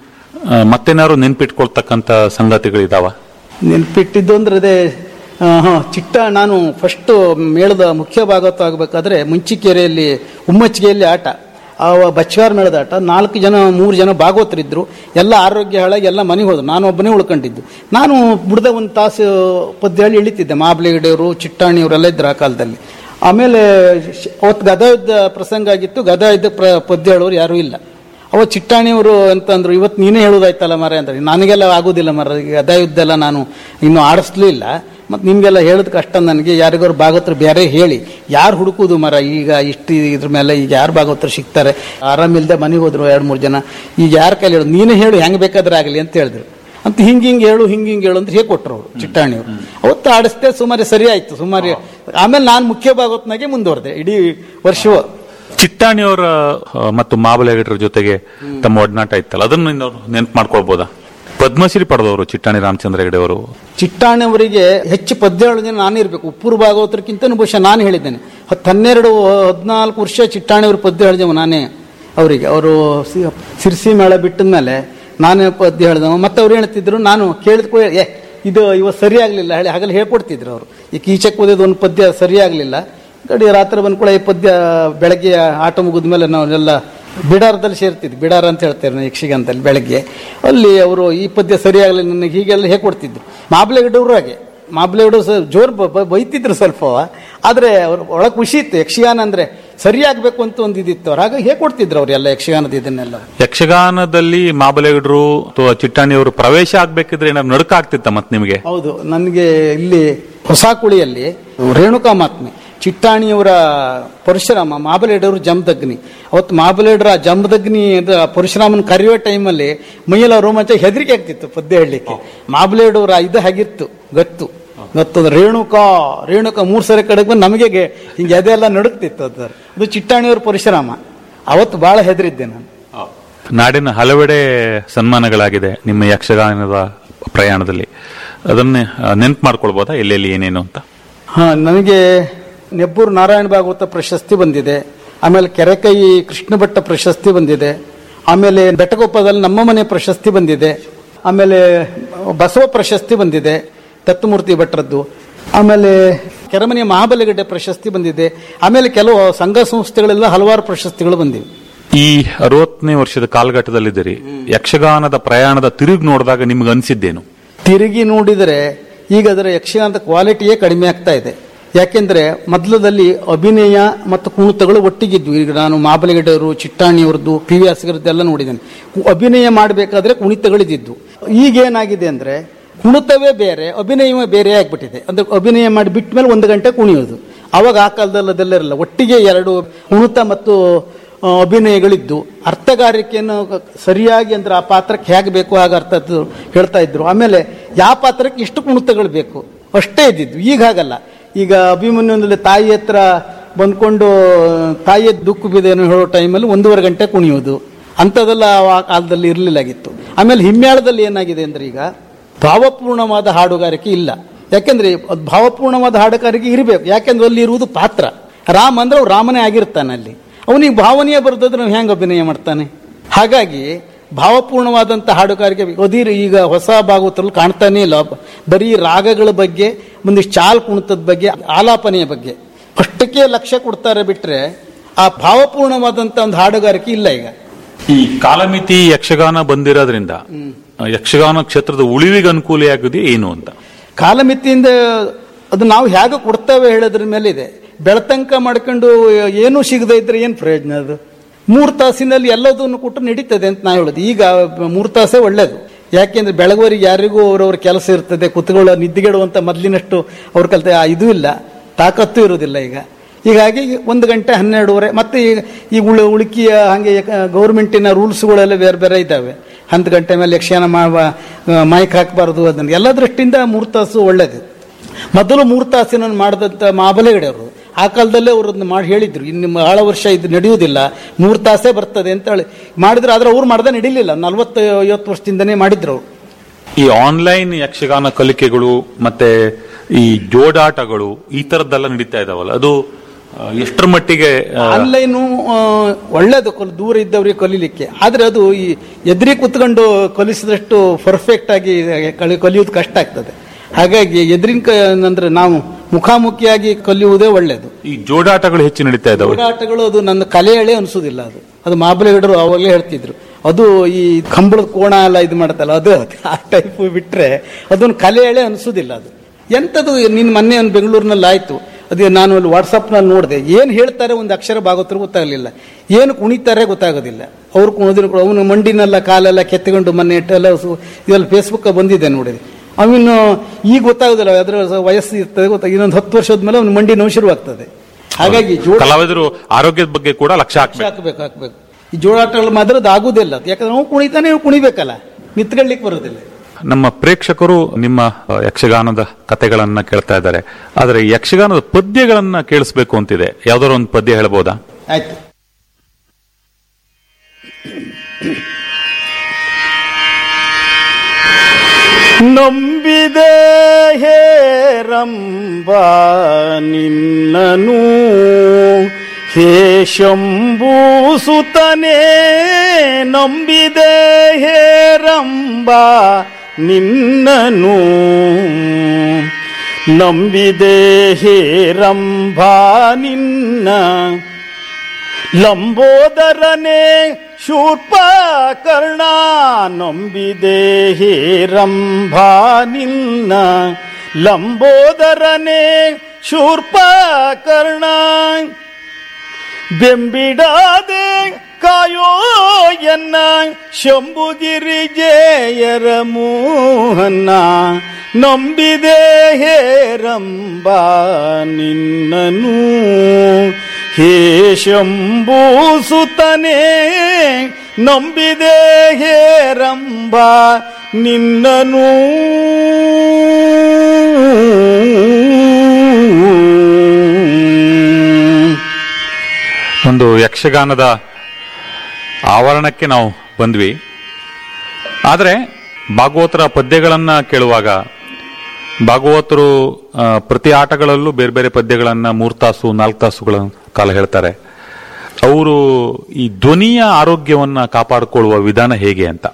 ಆ, ಮತ್ತೇನಾದ್ರು ನೆನ್ಪಿಟ್ಕೊಳ್ತಕ್ಕಂತ ಸಂಗತಿಗಳಿದಾವ ನೆನ್ಪಿಟ್ಟಿದ್ದು ಅಂದ್ರೆ ಅದೇ ಆ, ಹ, ಚಿಟ್ಟ ನಾನು ಫಸ್ಟ್ ಮೇಳದ ಮುಖ್ಯ ಭಾಗವತ ಆಗಬೇಕಾದ್ರೆ ಮುಂಚಿಕೆರೆಯಲ್ಲಿ ಉಮ್ಮಚ್ಚಿಗೆಯಲ್ಲಿ ಆಟ ಆ ಬಚ್ಚಾರ್ ಮೇಳದ ಆಟ ನಾಲ್ಕು ಜನ ಮೂರು ಜನ ಭಾಗವತರಿದ್ರು ಎಲ್ಲ ಆರೋಗ್ಯ ಹಾಳಾಗಿ ಎಲ್ಲ ಮನೆಗೆ ಹೋದ್ರು ನಾನು ಒಬ್ಬನೇ ಉಳ್ಕೊಂಡಿದ್ದು ನಾನು ಬುಡ್ದ ಒಂದು ತಾಸು ಪದ್ಯ ಹೇಳಿ ಇಳಿತಿದ್ದೆ ಮಾಬ್ಲೆಗಡೆಯವರು ಚಿಟ್ಟಾಣಿಯವರೆಲ್ಲ ಇದ್ರು ಆ ಕಾಲದಲ್ಲಿ ಆಮೇಲೆ ಶ್- ಅವತ್ತು ಗದಾ ಯುದ್ಧ ಪ್ರಸಂಗ ಆಗಿತ್ತು ಗದಾ ಯುದ್ಧ ಪ್ರ ಪದ್ಯ ಹೇಳೋರು ಯಾರೂ ಇಲ್ಲ ಅವ ಚಿಟ್ಟಾಣಿಯವರು ಅಂತಂದ್ರು ಇವತ್ತು ನೀನೇ ಹೇಳೋದಾಯ್ತಲ್ಲ ಮರ ಅಂದ್ರೆ ನನಗೆಲ್ಲ ಆಗೋದಿಲ್ಲ ಮರ ಈಗ ಗದಾ ಯುದ್ಧ ಎಲ್ಲ ನಾನು ಇನ್ನೂ ಆಡಿಸ್ಲೂ ಇಲ್ಲ ಮತ್ತು ನಿಮಗೆಲ್ಲ ಹೇಳೋದು ಕಷ್ಟ ನನಗೆ ಯಾರಿಗಾರು ಭಾಗವತರು ಬೇರೆ ಹೇಳಿ ಯಾರು ಹುಡುಕುದು ಮರ ಈಗ ಇಷ್ಟು ಇದ್ರ ಮೇಲೆ ಈಗ ಯಾರು ಭಾಗವತರು ಸಿಗ್ತಾರೆ ಆರಾಮಿಲ್ದೆ ಮನೆಗೆ ಹೋದ್ರು ಎರಡು ಮೂರು ಜನ ಈಗ ಯಾರ ಕೈಲಿ ಹೇಳು ನೀನೇ ಹೇಳು ಹೆಂಗೆ ಬೇಕಾದ್ರೆ ಆಗಲಿ ಅಂತ ಹೇಳಿದ್ರು ಅಂತ ಹಿಂಗ್ ಹಿಂಗ್ ಹೇಳು ಹಿಂಗ್ ಹಿಂಗ್ ಹೇಳು ಅಂತ ಹೇಗೆ ಕೊಟ್ಟರು ಅವರು ಚಿಟ್ಟಾಣಿಯವರು ಅವತ್ತು ಆಡಿಸ್ದೆ ಸುಮಾರು ಸರಿ ಆಯ್ತು ಸುಮಾರು ಆಮೇಲೆ ನಾನು ಮುಖ್ಯ ಭಾಗವತನಾಗೆ ಮುಂದುವರೆದೆ ಇಡೀ ವರ್ಷವ ಚಿಟ್ಟಾಣಿಯವರ ಆ, ಮತ್ತು ಮಾಬಲೆಗಡರ ಜೊತೆಗೆ ತಮ್ಮ ಒಡನಾಟ ಇತ್ತಲ್ಲ ಅದನ್ನು ಇನ್ನೊಂದು ನೆನ್ಪು ಮಾಡ್ಕೊಳ್ಬೋದಾ ಪದ್ಮಶ್ರೀ ಪಡೆದವರು ಚಿಟ್ಟಾಣಿ ರಾಮಚಂದ್ರ ಹೆಗಡೆ ಅವರು ಚಿಟ್ಟಾಣಿಯವರಿಗೆ ಹೆಚ್ಚು ಪದ್ಯ ಹೇಳೋದು ನಾನು ಇರಬೇಕು ಉಪ್ಪೂರು ಭಾಗವತರಿಗಿಂತ ಬಹುಶಃ ನಾನು ಹೇಳಿದ್ದೇನೆ ಹತ್ತು ಹನ್ನೆರಡು ಹದಿನಾಲ್ಕು ವರ್ಷ ಚಿಟ್ಟಾಣಿಯವರು ಪದ್ಯ ಹೇಳಿದೆವು ನಾನೇ ಅವರಿಗೆ ಅವರು ಸಿರ್ಸಿ ಮೇಳ ಬಿಟ್ಟಿದ ಮೇಲೆ ನಾನೇ ಪದ್ಯ ಹೇಳಿದವ ಮತ್ತೆ ಅವ್ರು ಹೇಳ್ತಿದ್ರು ನಾನು ಕೇಳಿದ್ಕೋ ಏ ಇದು ಇವತ್ತು ಸರಿ ಆಗಲಿಲ್ಲ ಹೇಳಿ ಹಾಗಲ್ಲಿ ಹೇಳ್ಕೊಡ್ತಿದ್ರು ಅವರು ಈ ಕೀಚಕ್ ಓದಿದ ಒಂದು ಪದ್ಯ ಸರಿ ಆಗಲಿಲ್ಲ ಗಡಿ ರಾತ್ರಿ ಬಂದ್ಕೂಡ ಈ ಪದ್ಯ ಬೆಳಗ್ಗೆ ಆಟ ಮುಗಿದ ಮೇಲೆ ನಾವೆಲ್ಲ ಬಿಡಾರದಲ್ಲಿ ಸೇರ್ತಿದ್ವಿ ಬಿಡಾರ ಅಂತ ಹೇಳ್ತೇವೆ ನಾವು ಯಕ್ಷಗಾನದಲ್ಲಿ ಬೆಳಗ್ಗೆ ಅಲ್ಲಿ ಅವರು ಈ ಪದ್ಯ ಸರಿಯಾಗಲಿ ನನಗೆ ಹೀಗೆಲ್ಲ ಹೇಳ್ಕೊಡ್ತಿದ್ರು ಮಾಬ್ಲೆಗಡವರು ಹಾಗೆ ಮಾಬ್ಲೆಗಡರು ಸ ಜೋರು ಬ- ಬ- ಬೈತಿದ್ರು ಸ್ವಲ್ಪ ಆದರೆ ಅವ್ರ ಒಳಗೆ ಖುಷಿ ಇತ್ತು ಯಕ್ಷಗಾನ ಅಂದ್ರೆ ಸರಿಯಾಗಬೇಕು ಅಂತ ಒಂದು ಇದಿತ್ತು ಅವ್ರು ಹಾಗಾಗಿ ಹೇಳ್ಕೊಡ್ತಿದ್ರು ಅವ್ರು ಎಲ್ಲ ಯಕ್ಷಗಾನದ ಇದನ್ನೆಲ್ಲ ಯಕ್ಷಗಾನದಲ್ಲಿ ಮಾಬಲೆಗಡರು ಅಥವಾ ಚಿಟ್ಟಾಣಿಯವರು ಪ್ರವೇಶ ಆಗ್ಬೇಕಿದ್ರೆ ಏನಾದ್ರು ನಡುಕ ಆಗ್ತಿತ್ತ ಮತ್ ನಿಮಗೆ ಹೌದು ನನಗೆ ಇಲ್ಲಿ ಹೊಸಕುಳಿಯಲ್ಲಿ ರೇಣುಕಾ ಮಾತ್ಮೆ ಚಿಟ್ಟಾಣಿಯವರ ಪರಶುರಾಮ ಮಾಬಲೇಡವರು ಜಮದಗ್ನಿ ಅವತ್ತು ಮಾಬಲೇಡರ ಜಮದಗ್ನಿ ಇದು ಪರಶುರಾಮನ ಕರೆಯುವ ಟೈಮಲ್ಲಿ ಮೈಯೆಲ್ಲ ರೋಮಾಂಚ ಹೆದರಿಕೆ ಆಗ್ತಿತ್ತು ಪದ್ಯ ಹೇಳಲಿಕ್ಕೆ ಮಾಬಲೇಡವರ ಇದು ಹಾಗಿತ್ತು ಗತ್ತು ಗೊತ್ತದ ರೇಣುಕಾ ರೇಣುಕಾ ಮೂರು ಸರಿ ಕಡೆಗೆ ಬಂದು ನಮಗೆ ಗೆ- ಹಿಂಗೆ ಅದೆಲ್ಲ ನಡುಕ್ತಿತ್ತು ಅದು ಸರ್ ಅದು ಚಿಟ್ಟಾಣಿಯವ್ರ ಪರಿಶ್ರಮ ಅವತ್ತು ಭಾಳ ಹೆದರಿದ್ದೆ ನಾನು ನಾಡಿನ ಹಲವೆಡೆ ಸನ್ಮಾನಗಳಾಗಿದೆ ನಿಮ್ಮ ಯಕ್ಷಗಾನದ ಪ್ರಯಾಣದಲ್ಲಿ ಅದನ್ನೇ ನೆನ್ಪು ಮಾಡ್ಕೊಳ್ಬೋದಾ ಎಲ್ಲೆಲ್ಲಿ ಏನೇನು ಅಂತ ಹಾ ನನಗೆ ನೆಬ್ಬೂರು ನಾರಾಯಣ ಭಾಗವತ ಪ್ರಶಸ್ತಿ ಬಂದಿದೆ ಆಮೇಲೆ ಕೆರೆಕೈ ಕೃಷ್ಣ ಭಟ್ಟ ಪ್ರಶಸ್ತಿ ಬಂದಿದೆ ಆಮೇಲೆ ಬೆಟ್ಟಗೊಪ್ಪದಲ್ಲಿ ನಮ್ಮ ಮನೆ ಪ್ರಶಸ್ತಿ ಬಂದಿದೆ ಆಮೇಲೆ ಬಸವ ಪ್ರಶಸ್ತಿ ಬಂದಿದೆ ದತ್ತಮೂರ್ತಿ ಭಟ್ರದ್ದು ಆಮೇಲೆ ಕೆರೆಮನೆಯ ಮಹಾಬಲಿಗಡ್ಡೆ ಪ್ರಶಸ್ತಿ ಬಂದಿದೆ ಆಮೇಲೆ ಕೆಲವು ಸಂಘ ಸಂಸ್ಥೆಗಳೆಲ್ಲ ಹಲವಾರು ಪ್ರಶಸ್ತಿಗಳು ಬಂದಿವೆ ಈ ಅರವತ್ತನೇ ವರ್ಷದ ಕಾಲಘಟ್ಟದಲ್ಲಿದ್ದೀರಿ ಯಕ್ಷಗಾನದ ಪ್ರಯಾಣದ ತಿರುಗಿ ನೋಡಿದಾಗ ನಿಮ್ಗೆ ಅನ್ಸಿದ್ದೇನು ತಿರುಗಿ ನೋಡಿದರೆ ಈಗ ಅದರ ಯಕ್ಷಗಾನದ ಕ್ವಾಲಿಟಿಯೇ ಕಡಿಮೆ ಆಗ್ತಾ ಇದೆ ಯಾಕೆಂದ್ರೆ ಮೊದಲದಲ್ಲಿ ಅಭಿನಯ ಮತ್ತು ಕುಣಿತಗಳು ಒಟ್ಟಿಗಿದ್ವು ಈಗ ನಾನು ಮಾಬಲಿಗಡ್ಡೆಯವರು ಚಿಟ್ಟಾಣಿಯವ್ರದ್ದು ಪಿ ವಿ ಎಲ್ಲ ನೋಡಿದ್ದೇನೆ ಕು- ಅಭಿನಯ ಮಾಡಬೇಕಾದ್ರೆ ಕುಣಿತಗಳಿದ್ದಿದ್ದು ಈಗೇನಾಗಿದೆ ಅಂದ್ರೆ ಕುಣಿತವೇ ಬೇರೆ ಅಭಿನಯವೇ ಬೇರೆ ಆಗ್ಬಿಟ್ಟಿದೆ ಅಂದ್ರೆ ಅಭಿನಯ ಮಾಡಿ ಬಿಟ್ಟ ಮೇಲೆ ಒಂದು ಗಂಟೆ ಕುಣಿಯೋದು ಅವಾಗ ಆ ಕಾಲದಲ್ಲಿ ಅದೆಲ್ಲ ಇರಲ್ಲ ಒಟ್ಟಿಗೆ ಎರಡು ಕುಣಿತ ಮತ್ತು ಆ, ಅಭಿನಯಗಳಿದ್ದು ಅರ್ಥಗಾರಿಕೆಯನ್ನು ಸರಿಯಾಗಿ ಅಂದ್ರೆ ಆ ಪಾತ್ರಕ್ಕೆ ಹೇಗೆ ಬೇಕು ಆಗ ಅರ್ಥ ಅದು ಹೇಳ್ತಾ ಇದ್ರು ಆಮೇಲೆ ಯಾವ ಪಾತ್ರಕ್ಕೆ ಎಷ್ಟು ಕುಣಿತಗಳು ಬೇಕು ಅಷ್ಟೇ ಇದ್ದಿದ್ದು ಈಗ ಹಾಗಲ್ಲ ಈಗ ಅಭಿಮನ್ಯುನಲ್ಲಿ ತಾಯಿ ಹತ್ರ ಬಂದ್ಕೊಂಡು ತಾಯಿಯ ದುಃಖ ಬಿದೇನು ಹೇಳೋ ಟೈಮಲ್ಲಿ ಒಂದೂವರೆ ಗಂಟೆ ಕುಣಿಯೋದು ಅಂಥದ್ದೆಲ್ಲ ಆ ಕಾಲದಲ್ಲಿ ಇರಲಿಲ್ಲಾಗಿತ್ತು ಆಮೇಲೆ ಹಿಮ್ಮೇಳದಲ್ಲಿ ಏನಾಗಿದೆ ಅಂದ್ರೆ ಈಗ ಭಾವಪೂರ್ಣವಾದ ಹಾಡುಗಾರಿಕೆ ಇಲ್ಲ ಯಾಕೆಂದ್ರೆ ಅದ್ ಭಾವಪೂರ್ಣವಾದ ಹಾಡುಗಾರಿಕೆ ಇರಬೇಕು ಯಾಕೆಂದ್ರೆ ಅಲ್ಲಿ ಇರುವುದು ಪಾತ್ರ ರಾಮ ಅಂದ್ರೆ ಅವ್ನು ರಾಮನೇ ಆಗಿರ್ತಾನೆ ಅಲ್ಲಿ ಅವನಿಗೆ ಭಾವನೆಯೇ ಬರ್ತದ್ರೆ ನಾವು ಹೆಂಗೆ ಅಭಿನಯ ಮಾಡ್ತಾನೆ ಹಾಗಾಗಿ ಭಾವಪೂರ್ಣವಾದಂಥ ಹಾಡುಗಾರಿಕೆ ಅದಿರು ಈಗ ಹೊಸ ಭಾಗವತರಲ್ಲಿ ಕಾಣ್ತಾನೇ ಇಲ್ಲ ಬರೀ ರಾಗಗಳ ಬಗ್ಗೆ ಒಂದಿಷ್ಟು ಚಾಲ್ ಕುಣಿತದ ಬಗ್ಗೆ ಆಲಾಪನೆಯ ಬಗ್ಗೆ ಅಷ್ಟಕ್ಕೆ ಲಕ್ಷ್ಯ ಕೊಡ್ತಾರೆ ಬಿಟ್ರೆ ಆ ಭಾವಪೂರ್ಣವಾದಂಥ ಒಂದು ಹಾಡುಗಾರಿಕೆ ಇಲ್ಲ ಈಗ ಈ ಕಾಲಮಿತಿ ಯಕ್ಷಗಾನ ಬಂದಿರೋದ್ರಿಂದ ಆ, ಯಕ್ಷಗಾನ ಕ್ಷೇತ್ರದ ಉಳಿವಿಗೆ ಅನುಕೂಲ ಆಗಿದೆ ಏನು ಅಂತ ಕಾಲಮಿತಿಯಿಂದ ಅದು ನಾವು ಹೇಗೆ ಕೊಡ್ತೇವೆ ಹೇಳೋದ್ರ ಮೇಲೆ ಇದೆ ಬೆಳತಂಕ ಮಾಡ್ಕೊಂಡು ಏನೂ ಸಿಗದೇ ಇದ್ರೆ ಏನು ಪ್ರಯೋಜನ ಅದು ಮೂರು ತಾಸಿನಲ್ಲಿ ಎಲ್ಲದನ್ನು ಕೊಟ್ಟು ನಡೀತದೆ ಅಂತ ನಾ ಹೇಳೋದು ಈಗ ಮೂರು ತಾಸೇ ಒಳ್ಳೇದು ಯಾಕೆಂದ್ರೆ ಬೆಳಗುವರಿಗೆ ಯಾರಿಗೂ ಅವ್ರವ್ರ ಕೆಲಸ ಇರ್ತದೆ ಕುತ್ಕೊಳ್ಳೋ ನಿದ್ದೆಗೆಡುವಂತ ಮೊದಲಿನಷ್ಟು ಅವ್ರ ಕಲಿತ ಇದು ಇಲ್ಲ ತಾಕತ್ತು ಇರೋದಿಲ್ಲ ಈಗ ಹೀಗಾಗಿ ಒಂದು ಗಂಟೆ ಹನ್ನೆರಡುವರೆ ಮತ್ತೆ ಈಗ ಈ ಉಳ ಉಳುಕಿಯ ಹಾಗೆ ಗೌರ್ಮೆಂಟಿನ ರೂಲ್ಸ್ಗಳೆಲ್ಲ ಬೇರೆ ಬೇರೆ ಇದ್ದಾವೆ ಹತ್ತು ಗಂಟೆ ಮೇಲೆ ಯಕ್ಷಗಾನ ಮಾಡುವ ಮೈಕ್ ಹಾಕಬಾರ್ದು ಅದನ್ನು ಎಲ್ಲ ದೃಷ್ಟಿಯಿಂದ ಮೂರು ತಾಸು ಒಳ್ಳೇದು ಮೊದಲು ಮೂರು ತಾಸಿನ ಮಾಡಿದಂಥ ಮಾಬಲೆಗಡೆಯವರು ಆ ಕಾಲದಲ್ಲೇ ಅವರು ಅದನ್ನ ಮಾಡಿ ಹೇಳಿದ್ರು ಇನ್ನು ಬಹಳ ವರ್ಷ ಇದು ನಡೆಯುವುದಿಲ್ಲ ಮೂರು ತಾಸೇ ಬರ್ತದೆ ಅಂತ ಹೇಳಿ ಮಾಡಿದ್ರು ಆದ್ರೆ ಅವ್ರು ಮಾಡ್ದೆ ನಡೀಲಿಲ್ಲ ನಲ್ವತ್ತು ಐವತ್ತು ವರ್ಷದಿಂದನೇ ಮಾಡಿದ್ರು ಅವರು ಈ ಆನ್ಲೈನ್ ಯಕ್ಷಗಾನ ಕಲಿಕೆಗಳು ಮತ್ತೆ ಈ ಜೋಡಾಟಗಳು ಈ ತರದ್ದೆಲ್ಲ ನಡೀತಾ ಇದಾವಲ್ಲ ಅದು ಆ, ಎಷ್ಟರ ಮಟ್ಟಿಗೆ ಆ, ಆನ್ಲೈನು ಆ, ಒಳ್ಳೇದು ಕಲ್ ದೂರ ಇದ್ದವರಿಗೆ ಕಲೀಲಿಕ್ಕೆ ಆದ್ರೆ ಅದು ಈ ಎದುರಿ ಕುತ್ಕೊಂಡು ಕಲಿಸಿದಷ್ಟು ಪರ್ಫೆಕ್ಟ್ ಆಗಿ ಕಲಿ ಕಲಿಯೋದು ಕಷ್ಟ ಆಗ್ತದೆ ಹಾಗಾಗಿ ಎದುರಿನ ಕ ಅಂದ್ರೆ ನಾವು ಮುಖಾಮುಖಿಯಾಗಿ ಕಲಿಯುವುದೇ ಒಳ್ಳೇದು ಈ ಜೋಡಾಟಗಳು ಹೆಚ್ಚು ನಡೀತಾ ಇದಾವೆ ಹೋರಾಟಗಳು ಅದು ನನ್ನ ಕಲೆಯಳೆ ಅನಿಸೋದಿಲ್ಲ ಅದು ಅದು ಮಾಬಲಿಗಡರು ಅವಾಗಲೇ ಹೇಳ್ತಿದ್ರು ಅದು ಈ ಕಂಬಳದ ಕೋಣ ಎಲ್ಲ ಇದು ಮಾಡ್ತಲ್ಲ ಅದು ಆ ಟೈಪ್ ಬಿಟ್ರೆ ಅದೊಂದು ಕಲೆಯಳೆ ಅನಿಸೋದಿಲ್ಲ ಅದು ಎಂಥದ್ದು ನಿನ್ನ ಮೊನ್ನೆ ಒಂದು ಬೆಂಗಳೂರಿನಲ್ಲಿ ಆಯ್ತು ಅದೇ ನಾನು ಅಲ್ಲಿ ವಾಟ್ಸಪ್ನಲ್ಲಿ ನೋಡಿದೆ ಏನು ಹೇಳ್ತಾರೆ ಒಂದು ಅಕ್ಷರ ಭಾಗವತರು ಗೊತ್ತಾಗಲಿಲ್ಲ ಏನು ಕುಣಿತಾರೆ ಗೊತ್ತಾಗೋದಿಲ್ಲ ಅವ್ರು ಕುಣಿದ್ರು ಅವನು ಮಂಡಿನೆಲ್ಲ ಕಾಲೆಲ್ಲ ಕೆತ್ತಿಕೊಂಡು ಮೊನ್ನೆ ಇಟ್ಟೆಲ್ಲ ಸು- ಇದೆಲ್ಲ ಫೇಸ್ಬುಕ್ ಬಂದಿದೆ ನೋಡಿದೆ ಅವನು ಈಗ ಗೊತ್ತಾಗೋದಿಲ್ಲ ಅದರ ವಯಸ್ಸು ಇರ್ತದೆ ಗೊತ್ತಾಗ ಇನ್ನೊಂದು ಹತ್ತು ವರ್ಷದ ಮೇಲೆ ಅವನು ಮಂಡಿ ನೋವು ಶುರುವಾಗ್ತದೆ ಹಾಗಾಗಿ ಜೋಡ ಕಲಾವಿದರು ಆರೋಗ್ಯದ ಬಗ್ಗೆ ಕೂಡ ಲಕ್ಷ್ಯ ಹಾಕ್ಬೇಕು ಹಾಕ್ಬೇಕು ಹಾಕ್ಬೇಕು ಈ ಜೋಡಾಟಗಳು ಮಾತ್ರ ಅದು ಆಗುದಿಲ್ಲ ಯಾಕಂದ್ರೆ ನಾವು ಕುಣಿತಾನೆ ನಾವು ಕುಣಿಬೇಕಲ್ಲ ನಿತ್ಕೊಳ್ಳಿಕ್ಕೆ ಬರೋದಿಲ್ಲ ನಮ್ಮ ಪ್ರೇಕ್ಷಕರು ನಿಮ್ಮ ಆ, ಯಕ್ಷಗಾನದ ಕತೆಗಳನ್ನ ಕೇಳ್ತಾ ಇದ್ದಾರೆ ಆದರೆ ಯಕ್ಷಗಾನದ ಪದ್ಯಗಳನ್ನ ಕೇಳಿಸ್ಬೇಕು ಅಂತಿದೆ ಯಾವ್ದಾದ್ರು ಒಂದು ಪದ್ಯ ಹೇಳ್ಬೋದಾ ಆಯ್ತು ನಂಬಿದೆ ಹೇರಂಬ ನಿನ್ನನು ಹೇ ಶಂಭೂಸುತನೇ ನಂಬಿದೆ ಹೇರಂಬ ನಿನ್ನನು ನಂಬಿದೆ ಹೇರಂಬ ನಿನ್ನ ಲಂಬೋದರನೆ ಶೂರ್ಪ ಕರ್ಣ ನಂಬಿದೆ ಹೇರಂಭ ನಿನ್ನ ಲಂಬೋದರನೆ ಶೂರ್ಪ ಕರ್ಣ ಬೆಂಬಿಡಾದೆ ಕಾಯೋ ಎನ್ನ ಶಂಭುಗಿರಿ ಜಯರ ಮೋಹನ್ನ ನಂಬಿದೆ ಹೇರಂಬ ನಿನ್ನನು ಹೇ ಶಂಭೂಸುತನೇ ನಂಬಿದೆ ಹೇರಂಬ ನಿನ್ನನು ಒಂದು ಯಕ್ಷಗಾನದ ಆವರಣಕ್ಕೆ ನಾವು ಬಂದ್ವಿ ಆದರೆ ಭಾಗವತರ ಪದ್ಯಗಳನ್ನ ಕೇಳುವಾಗ ಭಾಗವತರು ಆ, ಪ್ರತಿ ಆಟಗಳಲ್ಲೂ ಬೇರೆ ಬೇರೆ ಪದ್ಯಗಳನ್ನ ಮೂರು ತಾಸು ನಾಲ್ಕು ತಾಸುಗಳ ಕಾಲ ಹೇಳ್ತಾರೆ ಅವರು ಈ ಧ್ವನಿಯ ಆರೋಗ್ಯವನ್ನ ಕಾಪಾಡಿಕೊಳ್ಳುವ ವಿಧಾನ ಹೇಗೆ ಅಂತ